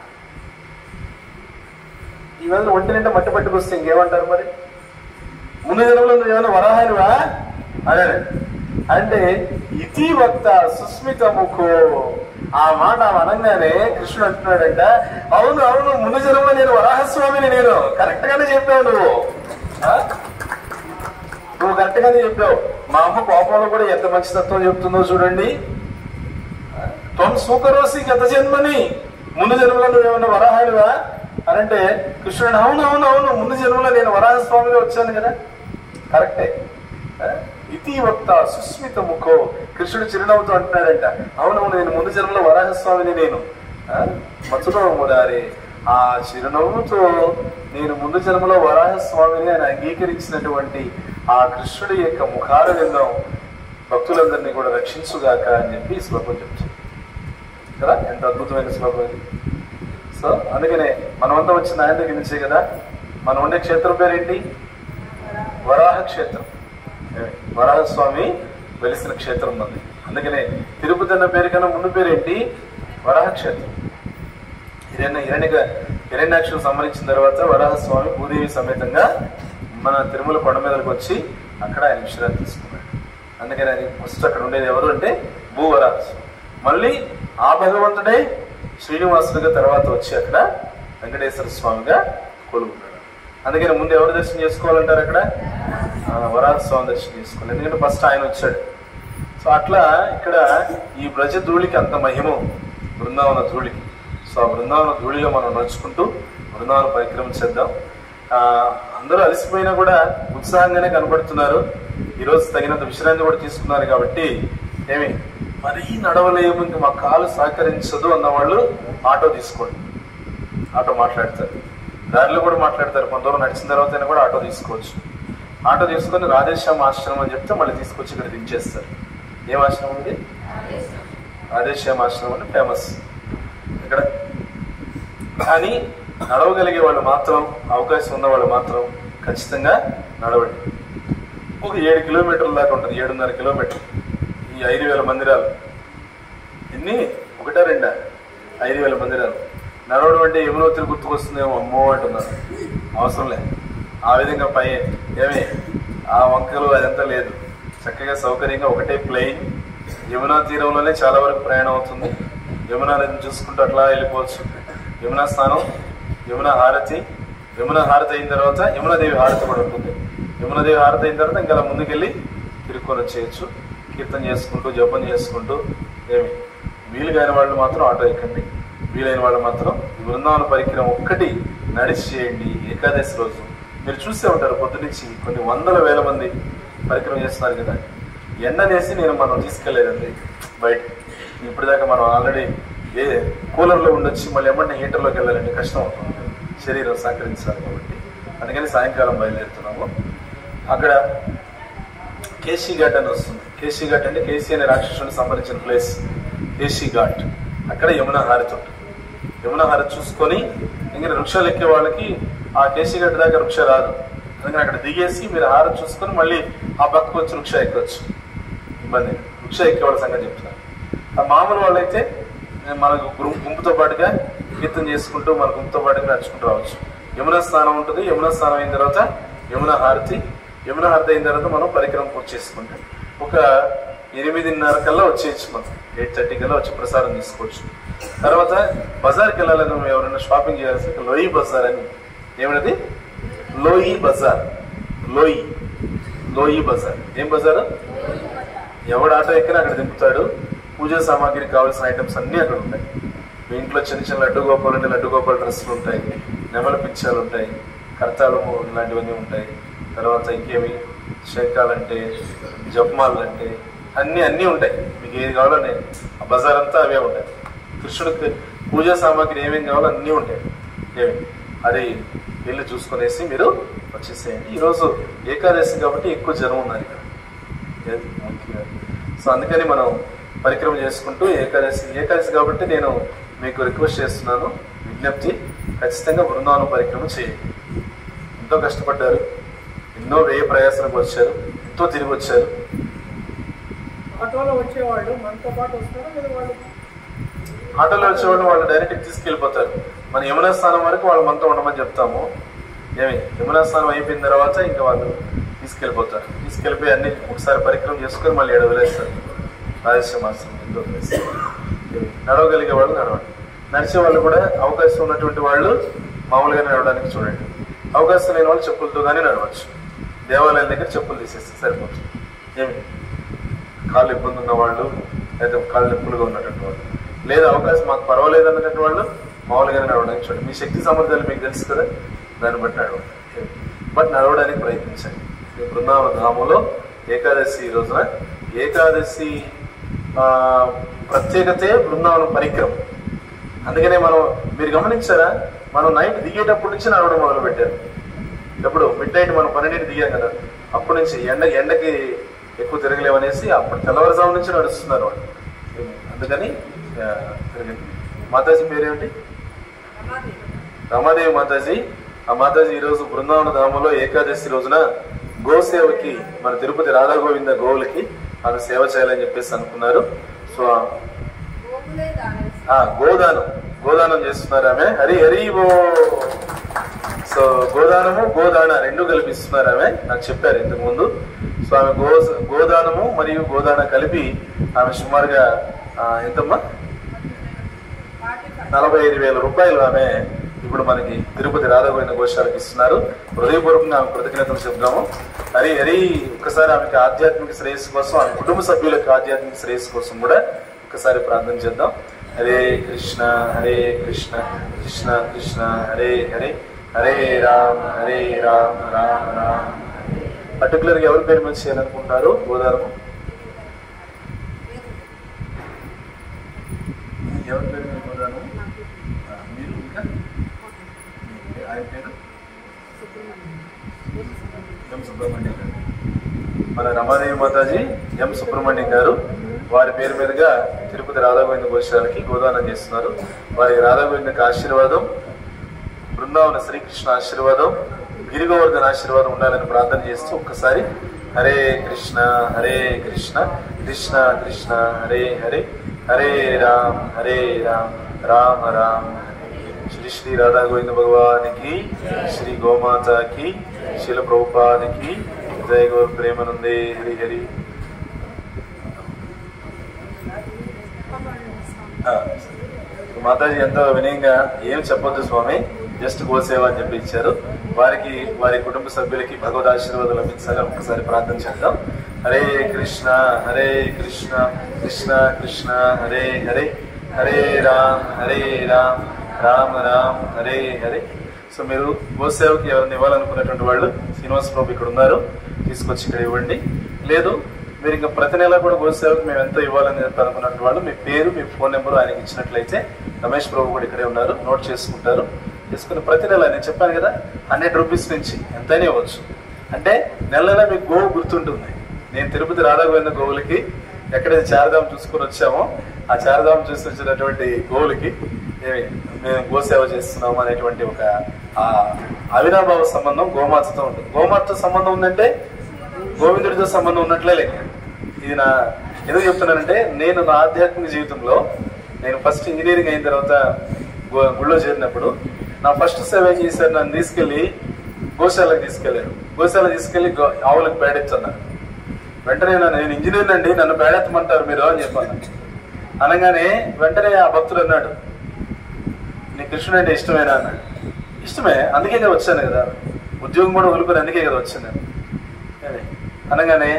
ఈవేళ ఒంటి నిండా మట్టి పట్టుకొస్తే ఇంకేమంటారు మరి ముందు జన్మలో నువ్వు ఏమైనా వరాహానివా అదే అంటే ఇతి వక్త సుస్మిత ముఖో ఆ మాట ఆమె అనగానే కృష్ణుడు అంటున్నాడంట అవును అవును ముందు జన్మలో నేను వరాహస్వామిని నేను కరెక్ట్ గానే చెప్పావు నువ్వు ఆ? నువ్వు కరెక్ట్ గానే చెప్పావు మా అమ్మ కోపంలో కూడా ఎంత మంచి తత్వం చెప్తుందో చూడండి త్వం సూకరోసి గత జన్మని ముందు జన్మలో నువ్వేమన్నా వరాహానివా అని అంటే కృష్ణుడు అవును అవును అవును ముందు జన్మలో నేను వరాహ స్వామిగా వచ్చాను కదా కరెక్టే ఆ? ఇతి వక్త సుస్మిత ముఖో కృష్ణుడు చిరునవ్వుతో అంటున్నాడంట అవునవును నేను ముందు జన్మలో వరాహస్వామిని నేను మధురో మురారి ఆ చిరునవ్వుతో నేను ముందు జన్మలో వరాహస్వామిని ఆయన అంగీకరించినటువంటి ఆ కృష్ణుడి యొక్క ముఖార విందం భక్తులందరినీ కూడా రక్షించుగాక అని చెప్పి ఈ శ్లోకం చెప్తుంది కదా ఎంత అద్భుతమైన శ్లోకం ఇది సో అందుకనే మనమంతా వచ్చిన ఆయన దగ్గర నుంచే కదా మనం ఉండే క్షేత్రం పేరేంటి వరాహ క్షేత్రం వరాహ స్వామి వెలిసిన క్షేత్రం ఉంది అందుకనే తిరుపతి అన్న పేరు కన్నా ముందు పేరేంటి వరాహ క్షేత్రం హిరణ్య హిరణ్య హిరణ్యాక్షులు సంహరించిన తర్వాత వరాహస్వామి భూదేవి సమేతంగా మన తిరుమల కొండ మీదకి వచ్చి అక్కడ ఆయన విశ్రాంతి తీసుకున్నాడు అందుకని ఆయన ఫస్ట్ అక్కడ ఉండేది ఎవరు అంటే భూవరాహస్వామి మళ్ళీ ఆ భగవంతుడే శ్రీనివాసుడిగా తర్వాత వచ్చి అక్కడ వెంకటేశ్వర స్వామిగా కొలుగున్నాడు అందుకని ముందు ఎవరు దర్శనం చేసుకోవాలంటారు అక్కడ ఆ, వరాహస్వామి దర్శనం చేసుకోవాలి ఎందుకంటే ఫస్ట్ ఆయన వచ్చాడు సో అట్లా ఇక్కడ ఈ బ్రజ ధూళికి అంత మహిమ బృందావన ధూళికి సో ఆ బృందావన ధూళిలో మనం నడుచుకుంటూ బృందావన పరిక్రమ చేద్దాం ఆ, అందరూ అలసిపోయినా కూడా ఉత్సాహంగానే కనబడుతున్నారు ఈరోజు తగినంత విశ్రాంతి కూడా తీసుకున్నారు కాబట్టి ఏమి మరీ నడవలేము ఇంక మా కాలు సహకరించదు అన్న వాళ్ళు ఆటో తీసుకోండి ఆటో మాట్లాడతారు దారిలో కూడా మాట్లాడతారు కొంత దూరం నడిచిన తర్వాత అయినా కూడా ఆటో తీసుకోవచ్చు ఆటో తీసుకొని రాధేశ్యామ ఆశ్రమం అని చెప్తే మళ్ళీ తీసుకొచ్చి ఇక్కడ దించేస్తారు ఏం ఆశ్రమం ఇది రాధేశ్యామ ఆశ్రమం అని ఫేమస్ ఇక్కడ కానీ నడవగలిగే వాళ్ళు మాత్రం అవకాశం ఉన్న వాళ్ళు మాత్రం ఖచ్చితంగా నడవండి ఒక ఏడు కిలోమీటర్ల దాకా ఉంటుంది ఏడున్నర కిలోమీటర్ ఈ ఐదు వేల మందిరాలు ఎన్ని ఒకటా రెండా ఐదు వేల మందిరాలు నడవడం అంటే యమునోత్రి గుర్తుకొస్తుందేమో అమ్మో అంటున్నారు అవసరం లేదు ఆ విధంగా పై ఏమి ఆ వంకలు అదంతా లేదు చక్కగా సౌకర్యంగా ఒకటే ప్లెయిన్ యమునా తీరంలోనే చాలా వరకు ప్రయాణం అవుతుంది యమునా నదిని చూసుకుంటూ అట్లా వెళ్ళిపోవచ్చు యమునా స్నానం యమునా హారతి యమునా హారతి అయిన తర్వాత యమునాదేవి హారతి కూడా ఉంటుంది యమునాదేవి హారతి అయిన తర్వాత ఇంకా అలా ముందుకెళ్ళి తిరుక్కొని వచ్చేయచ్చు కీర్తన చేసుకుంటూ జపం చేసుకుంటూ ఏమి వీలు కాని వాళ్ళు మాత్రం ఆటో ఎక్కండి వీలైన వాళ్ళు మాత్రం ఈ బృందావన పరిక్రమ ఒక్కటి నడిచి చేయండి ఏకాదశి రోజు మీరు చూసే ఉంటారు పొద్దునుంచి కొన్ని వందల వేల మంది పరిక్రమ చేస్తున్నారు కదా ఎండనేసి నేను మనం తీసుకెళ్లేదండి బయట ఇప్పటిదాకా మనం ఆల్రెడీ ఏ కూలర్లో ఉండొచ్చి మళ్ళీ ఎమ్మడిని హీటర్లోకి వెళ్ళాలంటే కష్టం అవుతుంది శరీరం సహకరించాలి కాబట్టి అందుకని సాయంకాలం బయలుదేరుతున్నాము అక్కడ కేసీ ఘాట్ అని వస్తుంది కేసీ ఘాట్ అంటే కేసీ అనే రాక్షసుని సంబంధించిన ప్లేస్ కేసీ ఘాట్ అక్కడ యమునా హారతి ఉంటుంది యమునా హారతి చూసుకొని ఇంకా వృక్షాలు ఎక్కే వాళ్ళకి ఆ కేసీ ఘాట్ దాకా వృక్ష రాదు అందుకని అక్కడ దిగేసి మీరు హారతి చూసుకొని మళ్ళీ ఆ పక్కకు వచ్చి వృక్ష ఎక్కవచ్చు ఇబ్బంది వృక్ష ఎక్కే వాళ్ళ సంగతి చెప్తాను ఆ మామూలు వాళ్ళైతే మనకు గుం- గుంపుతో పాటుగా కీర్తన చేసుకుంటూ మన గుంపుతో పాటుగా నడుచుకుంటూ రావచ్చు యమునా స్నానం ఉంటుంది యమునా స్నానం అయిన తర్వాత యమునా హారతి యమునా హారతి అయిన తర్వాత మనం పరిక్రమ పూర్తి చేసుకుంటాం ఒక ఎనిమిదిన్నర కల్లా వచ్చేయచ్చు మనం ఎయిట్ థర్టీ కల్లా వచ్చి ప్రసాదం తీసుకోవచ్చు తర్వాత బజార్కి వెళ్ళాలని మనం ఎవరైనా షాపింగ్ చేయాల్సి లోయి బజార్ అని ఏమిటది లోయి బజార్ లోయి లోయి బజార్ ఏం బజారు ఎవడు ఆటో ఎక్కినా అక్కడ దింపుతాడు పూజా సామాగ్రికి కావాల్సిన ఐటమ్స్ అన్నీ అక్కడ ఉంటాయి మీ ఇంట్లో చిన్న చిన్న లడ్డు గోపాలు అంటే లడ్డు గోపాల డ్రెస్సులు ఉంటాయి నెమల పిచ్చాలు ఉంటాయి కర్తాళము ఇలాంటివన్నీ ఉంటాయి తర్వాత ఇంకేమి శంఖాలంటే జపమాలు అంటే అన్నీ అన్నీ ఉంటాయి మీకు ఏది కావాలో నేను ఆ బజార్ అంతా అవే ఉంటాయి కృష్ణుడికి పూజా సామాగ్రి ఏమేమి కావాలో అన్నీ ఉంటాయి ఏమి అది వెళ్ళి చూసుకునేసి మీరు వచ్చేసేయండి ఈరోజు ఏకాదశి కాబట్టి ఎక్కువ జనం ఉన్నారు ఇక్కడ ఏది? ముఖ్యంగా. సో అందుకని మనం పరిక్రమ చేసుకుంటూ ఏకాదశి ఏకాదశి కాబట్టి నేను మీకు రిక్వెస్ట్ చేస్తున్నాను విజ్ఞప్తి ఖచ్చితంగా బృందావనం పరిక్రమ చేయండి ఎంతో కష్టపడ్డారు ఎన్నో వ్యయ ప్రయాసాలకు వచ్చారు ఎంతో తిరిగి వచ్చారు ఆటోలో వచ్చేవాళ్ళు మనతో పాటు వస్తారా లేదా వాళ్ళు ఆటోలో వచ్చేవాళ్ళు వాళ్ళు డైరెక్ట్ తీసుకెళ్ళిపోతారు మన యమునా స్థానం వరకు వాళ్ళు మనతో ఉండమని చెప్తాము ఏమి యమునా స్థానం అయిపోయిన తర్వాత ఇంకా వాళ్ళు తీసుకెళ్ళిపోతారు తీసుకెళ్ళిపోయి అన్ని ఒకసారి పరిక్రమ చేసుకొని మళ్ళీ ఏడు వదిలేస్తారు రాజశ్యామాశ్రమం ఎందుకు వదిలేస్తారు ఏమి, నడవగలిగే వాళ్ళు నడవండి నడిచే వాళ్ళు కూడా అవకాశం ఉన్నటువంటి వాళ్ళు మామూలుగా నడవడానికి చూడండి అవకాశం లేని వాళ్ళు చెప్పులతో కానీ నడవచ్చు దేవాలయం దగ్గర చెప్పులు తీసేస్తే సరిపోతుంది ఏమి కాళ్ళు ఇబ్బంది ఉన్న వాళ్ళు లేదా కాళ్ళు నొప్పులుగా ఉన్నటువంటి వాళ్ళు లేదా అవకాశం మాకు పర్వాలేదు అన్నటువంటి వాళ్ళు మామూలుగానే నడవడానికి చూడండి మీ శక్తి సామర్థ్యాలు మీకు తెలుసు కదా దాన్ని బట్టి నడవండి బట్ నడవడానికి ప్రయత్నించండి ఈ బృందావన ధామంలో ఏకాదశి ఈ రోజున ఏకాదశి ఆ, ప్రత్యేకతే బృందావనం పరిక్రమ అందుకనే మనం మీరు గమనించారా మనం నైట్ దిగేటప్పటి నుంచి నడవడం మొదలు పెట్టారు ఎప్పుడు మిడ్ నైట్ మనం పన్నెండింటి దిగాం కదా అప్పటి నుంచి ఎండ ఎండకి ఎక్కువ తిరగలేమనేసి అప్పుడు తెల్లవారుజాము నుంచి నడుస్తున్నారు వాళ్ళు అందుకని ఆ, తిరగండి మాతాజీ పేరేమిటి రమాదేవి మాతాజీ ఆ మాతాజీ ఈ రోజు బృందావన ధామంలో ఏకాదశి రోజున గోసేవకి మన తిరుపతి రాధా గోవింద గోవులకి ఆమె సేవ చేయాలని చెప్పేసి అనుకున్నారు సో ఆ గోదానం గోదానం చేస్తున్నారు ఆమె హరి హరి ఓ సో గోదానము గోదాన రెండు కల్పిస్తున్నారు ఆమె నాకు చెప్పారు ఇంతకు ముందు సో ఆమె గో గోదానము మరియు గోదాన కలిపి ఆమె సుమారుగా ఆ, ఎంతమ్మా నలభై ఐదు వేల రూపాయలు ఆమె ఇప్పుడు మనకి తిరుపతి రాధాగోవింద గోశాలకు ఇస్తున్నారు హృదయపూర్వకంగా ఆమె కృతజ్ఞతలు చెప్తాము హరి హరి ఒక్కసారి ఆమెకి ఆధ్యాత్మిక శ్రేయస్సు కోసం ఆమె కుటుంబ సభ్యులకు ఆధ్యాత్మిక శ్రేయస్సు కోసం కూడా ఒకసారి ప్రార్థన చేద్దాం హరే కృష్ణ హరే కృష్ణ కృష్ణ కృష్ణ హరే హరే హరే రామ్ హరే రామ్ రామ్ రామ్ పర్టికులర్ గా ఎవరి పేరు మీద చేయాలనుకుంటున్నారు గోదావరం ఎవరి పేరు మీద గోదావరం ఆ, మీరు ఇంకా ఆయన పేరు ఎం సుబ్రహ్మణ్యం గారు మన రమాదేవి మాతాజీ ఎం సుబ్రహ్మణ్యం గారు వారి పేరు మీదుగా తిరుపతి రాధాగోవింద గోశాలకి గోదానం చేస్తున్నారు వారికి రాధాగోవిందకి ఆశీర్వాదం బృందావన శ్రీకృష్ణ ఆశీర్వాదం గిరిగోవర్ధన ఆశీర్వాదం ఉండాలని ప్రార్థన చేస్తూ ఒక్కసారి హరే కృష్ణ హరే కృష్ణ కృష్ణ కృష్ణ హరే హరే హరే రామ్ హరే రామ్ రామ రామ శ్రీ శ్రీ రాధా గోవింద భగవానికి శ్రీ గోమాతకి శిల ప్రభుపాదికి జయ గౌర్ ప్రేమనుందే హరి హరి ఆ, మాతాజీ ఎంతో వినయంగా ఏం చెప్పొద్దు స్వామి జస్ట్ గోసేవ అని చెప్పి ఇచ్చారు వారికి వారి కుటుంబ సభ్యులకి భగవద్ ఆశీర్వాదం లభించాలని ఒకసారి ప్రార్థన చేద్దాం హరే కృష్ణ హరే కృష్ణ కృష్ణ కృష్ణ హరే హరే హరే రామ్ హరే రామ్ రామ రామ్ హరే హరే సో మీరు గోసేవకి ఎవరిని ఇవ్వాలనుకున్నటువంటి వాళ్ళు శ్రీనివాస ప్రభు ఇక్కడ ఉన్నారు తీసుకొచ్చి ఇక్కడ ఇవ్వండి లేదు మీరు ఇంకా ప్రతి నెల కూడా గోసేవకి మేము ఎంతో ఇవ్వాలని చెప్పి అనుకున్నటువంటి వాళ్ళు మీ పేరు మీ ఫోన్ నెంబర్ ఆయనకి ఇచ్చినట్లయితే రమేష్ ప్రభు కూడా ఇక్కడే ఉన్నారు నోట్ చేసుకుంటారు చేసుకుని ప్రతి నెల నేను చెప్పాను కదా హండ్రెడ్ రూపీస్ నుంచి ఎంతైనా ఇవ్వచ్చు అంటే నెల నెల మీకు గోవు గుర్తుంటుంది నేను తిరుపతి రాధాగోవింద గోవులకి ఎక్కడైతే చారధాం చూసుకొని వచ్చామో ఆ చారధాం చూసి వచ్చినటువంటి గోవులకి ఏమి మేము గోసేవ చేస్తున్నాము అనేటువంటి ఒక ఆ అవినాభావ సంబంధం గోమాతతో ఉంటుంది గోమాతతో సంబంధం ఉందంటే గోవిందుడితో సంబంధం ఉన్నట్లే లెక్క ఇది నా ఎందుకు చెప్తున్నానంటే నేను నా ఆధ్యాత్మిక జీవితంలో నేను ఫస్ట్ ఇంజనీరింగ్ అయిన తర్వాత గు- గుళ్ళో చేరినప్పుడు నా ఫస్ట్ సేవ ఏం చేశారు నన్ను తీసుకెళ్లి గోశాలకు తీసుకెళ్లారు గోశాల తీసుకెళ్లి గో- ఆవులకు పేడెత్తున్నారు వెంటనే నన్ను నేను ఇంజనీర్ అండి నన్ను పేడెత్తమంటారు మీరు అని చెప్పాను అనగానే వెంటనే ఆ భక్తుడు అన్నాడు నీ కృష్ణుడు అంటే ఇష్టమేనా అన్నాడు ఇష్టమే అందుకే కదా వచ్చాను కదా ఉద్యోగం కూడా వదులుకొని అందుకే కదా వచ్చాను నేను అని. అనగానే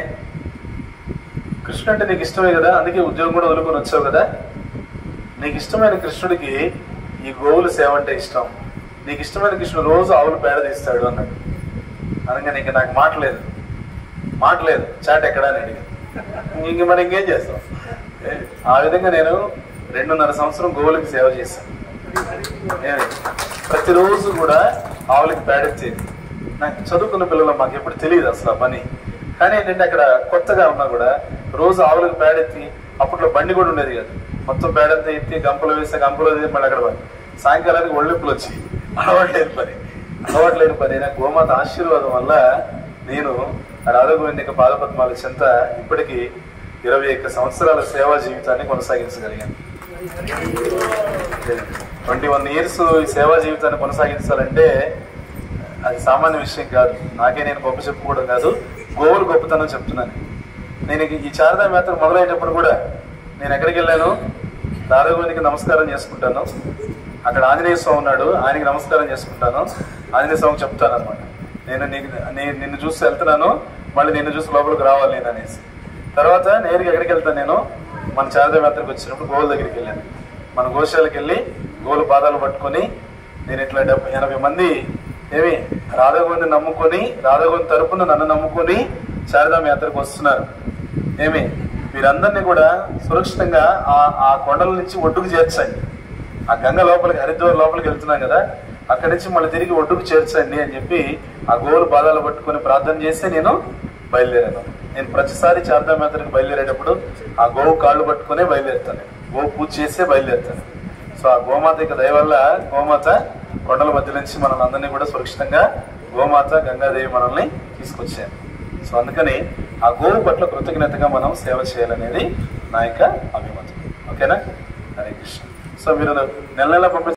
కృష్ణుడు అంటే నీకు ఇష్టమే కదా అందుకే ఉద్యోగం కూడా వదులుకొని వచ్చావు కదా నీకు ఇష్టమైన కృష్ణుడికి ఈ గోవుల సేవ అంటే ఇష్టం నీకు ఇష్టమైన కృష్ణుడు రోజు ఆవులు పేడ తీస్తాడు అన్నాడు అనగానే ఇంక నాకు మాటలేదు మాటలేదు చాట్ ఎక్కడా అని అడిగాను ఇంక మరి ఇంకేం చేస్తాం ఏ, ఆ విధంగా నేను రెండున్నర సంవత్సరం గోవులకి సేవ చేశాను ఏమి? ప్రతిరోజు కూడా ఆవులకి పేడెత్తేది నాకు చదువుకున్న పిల్లలు మాకు ఎప్పుడు తెలియదు అసలు ఆ పని కానీ ఏంటంటే అక్కడ కొత్తగా ఉన్నా కూడా రోజు ఆవులకు పేడెత్తి అప్పట్లో బండి కూడా ఉండేది కదా మొత్తం పేడంతా ఎత్తి గంపలు వేస్తే గంపలు వేసి మళ్ళీ అక్కడ పని. సాయంకాలానికి ఒళ్ళెప్పులు వచ్చి అలవాటు లేని పని అలవాటు లేని పని నాకు గోమాత ఆశీర్వాదం వల్ల నేను రాధగోవిందిక పాదపద్మాల చెంత ఇప్పటికీ ఇరవై ఒక్క సంవత్సరాల సేవా జీవితాన్ని కొనసాగించగలిగాను ట్వంటీ వన్ ఇయర్స్ ఈ సేవా జీవితాన్ని కొనసాగించాలంటే అది సామాన్య విషయం కాదు నాకే నేను గొప్ప చెప్పుకోవడం కాదు గోవులు గొప్పతనం చెప్తున్నాను నేను ఈ శారదా యాత్ర మొదలైనప్పుడు కూడా నేను ఎక్కడికి వెళ్ళాను రాధగోవిందికి నమస్కారం చేసుకుంటాను అక్కడ ఆంజనేయ స్వామి ఉన్నాడు ఆయనకి నమస్కారం చేసుకుంటాను ఆంజనేయ స్వామికి చెప్తాను అనమాట నేను నీకు నీ- నిన్ను చూసి వెళ్తున్నాను మళ్ళీ నిన్ను చూసి లోపలికి రావాలి నేను అనేసి తర్వాత నేరుగా ఎక్కడికి వెళ్తాను నేను మన శారదా యాత్రకు వచ్చినప్పుడు గోవుల దగ్గరికి వెళ్ళాను మన గోశాలకు వెళ్ళి గోవుల పాదాలు పట్టుకొని నేను ఇట్లా డెబ్బై ఎనభై మంది ఏమి రాధగోవింది నమ్ముకొని రాధగోవింది తరపున నన్ను నమ్ముకొని శారదాం యాత్రకు వస్తున్నారు ఏమి వీరందరినీ కూడా సురక్షితంగా ఆ ఆ కొండల నుంచి ఒడ్డుకు చేర్చండి ఆ గంగ లోపలికి హరిద్వార్ లోపలికి వెళ్తున్నాం కదా అక్కడి నుంచి మళ్ళీ తిరిగి ఒడ్డుకు చేర్చండి అని చెప్పి ఆ గోవులు పాదాలు పట్టుకొని ప్రార్థన చేస్తే నేను బయలుదేరాను నేను ప్రతిసారి చార్ధాం యాత్రకు బయలుదేరేటప్పుడు ఆ గోవు కాళ్ళు పట్టుకునే బయలుదేరుతాను గోవు పూజ చేసే బయలుదేరుతాను సో ఆ గోమాత యొక్క దయ వల్ల గోమాత కొండల మధ్య నుంచి మనల్ని అందరినీ కూడా సురక్షితంగా గోమాత గంగాదేవి మనల్ని తీసుకొచ్చారు సో అందుకని ఆ గోవు పట్ల కృతజ్ఞతగా మనం సేవ చేయాలనేది నా యొక్క అభిమతం ఓకేనా హరే కృష్ణ సో మీరు నెల నెల పంపి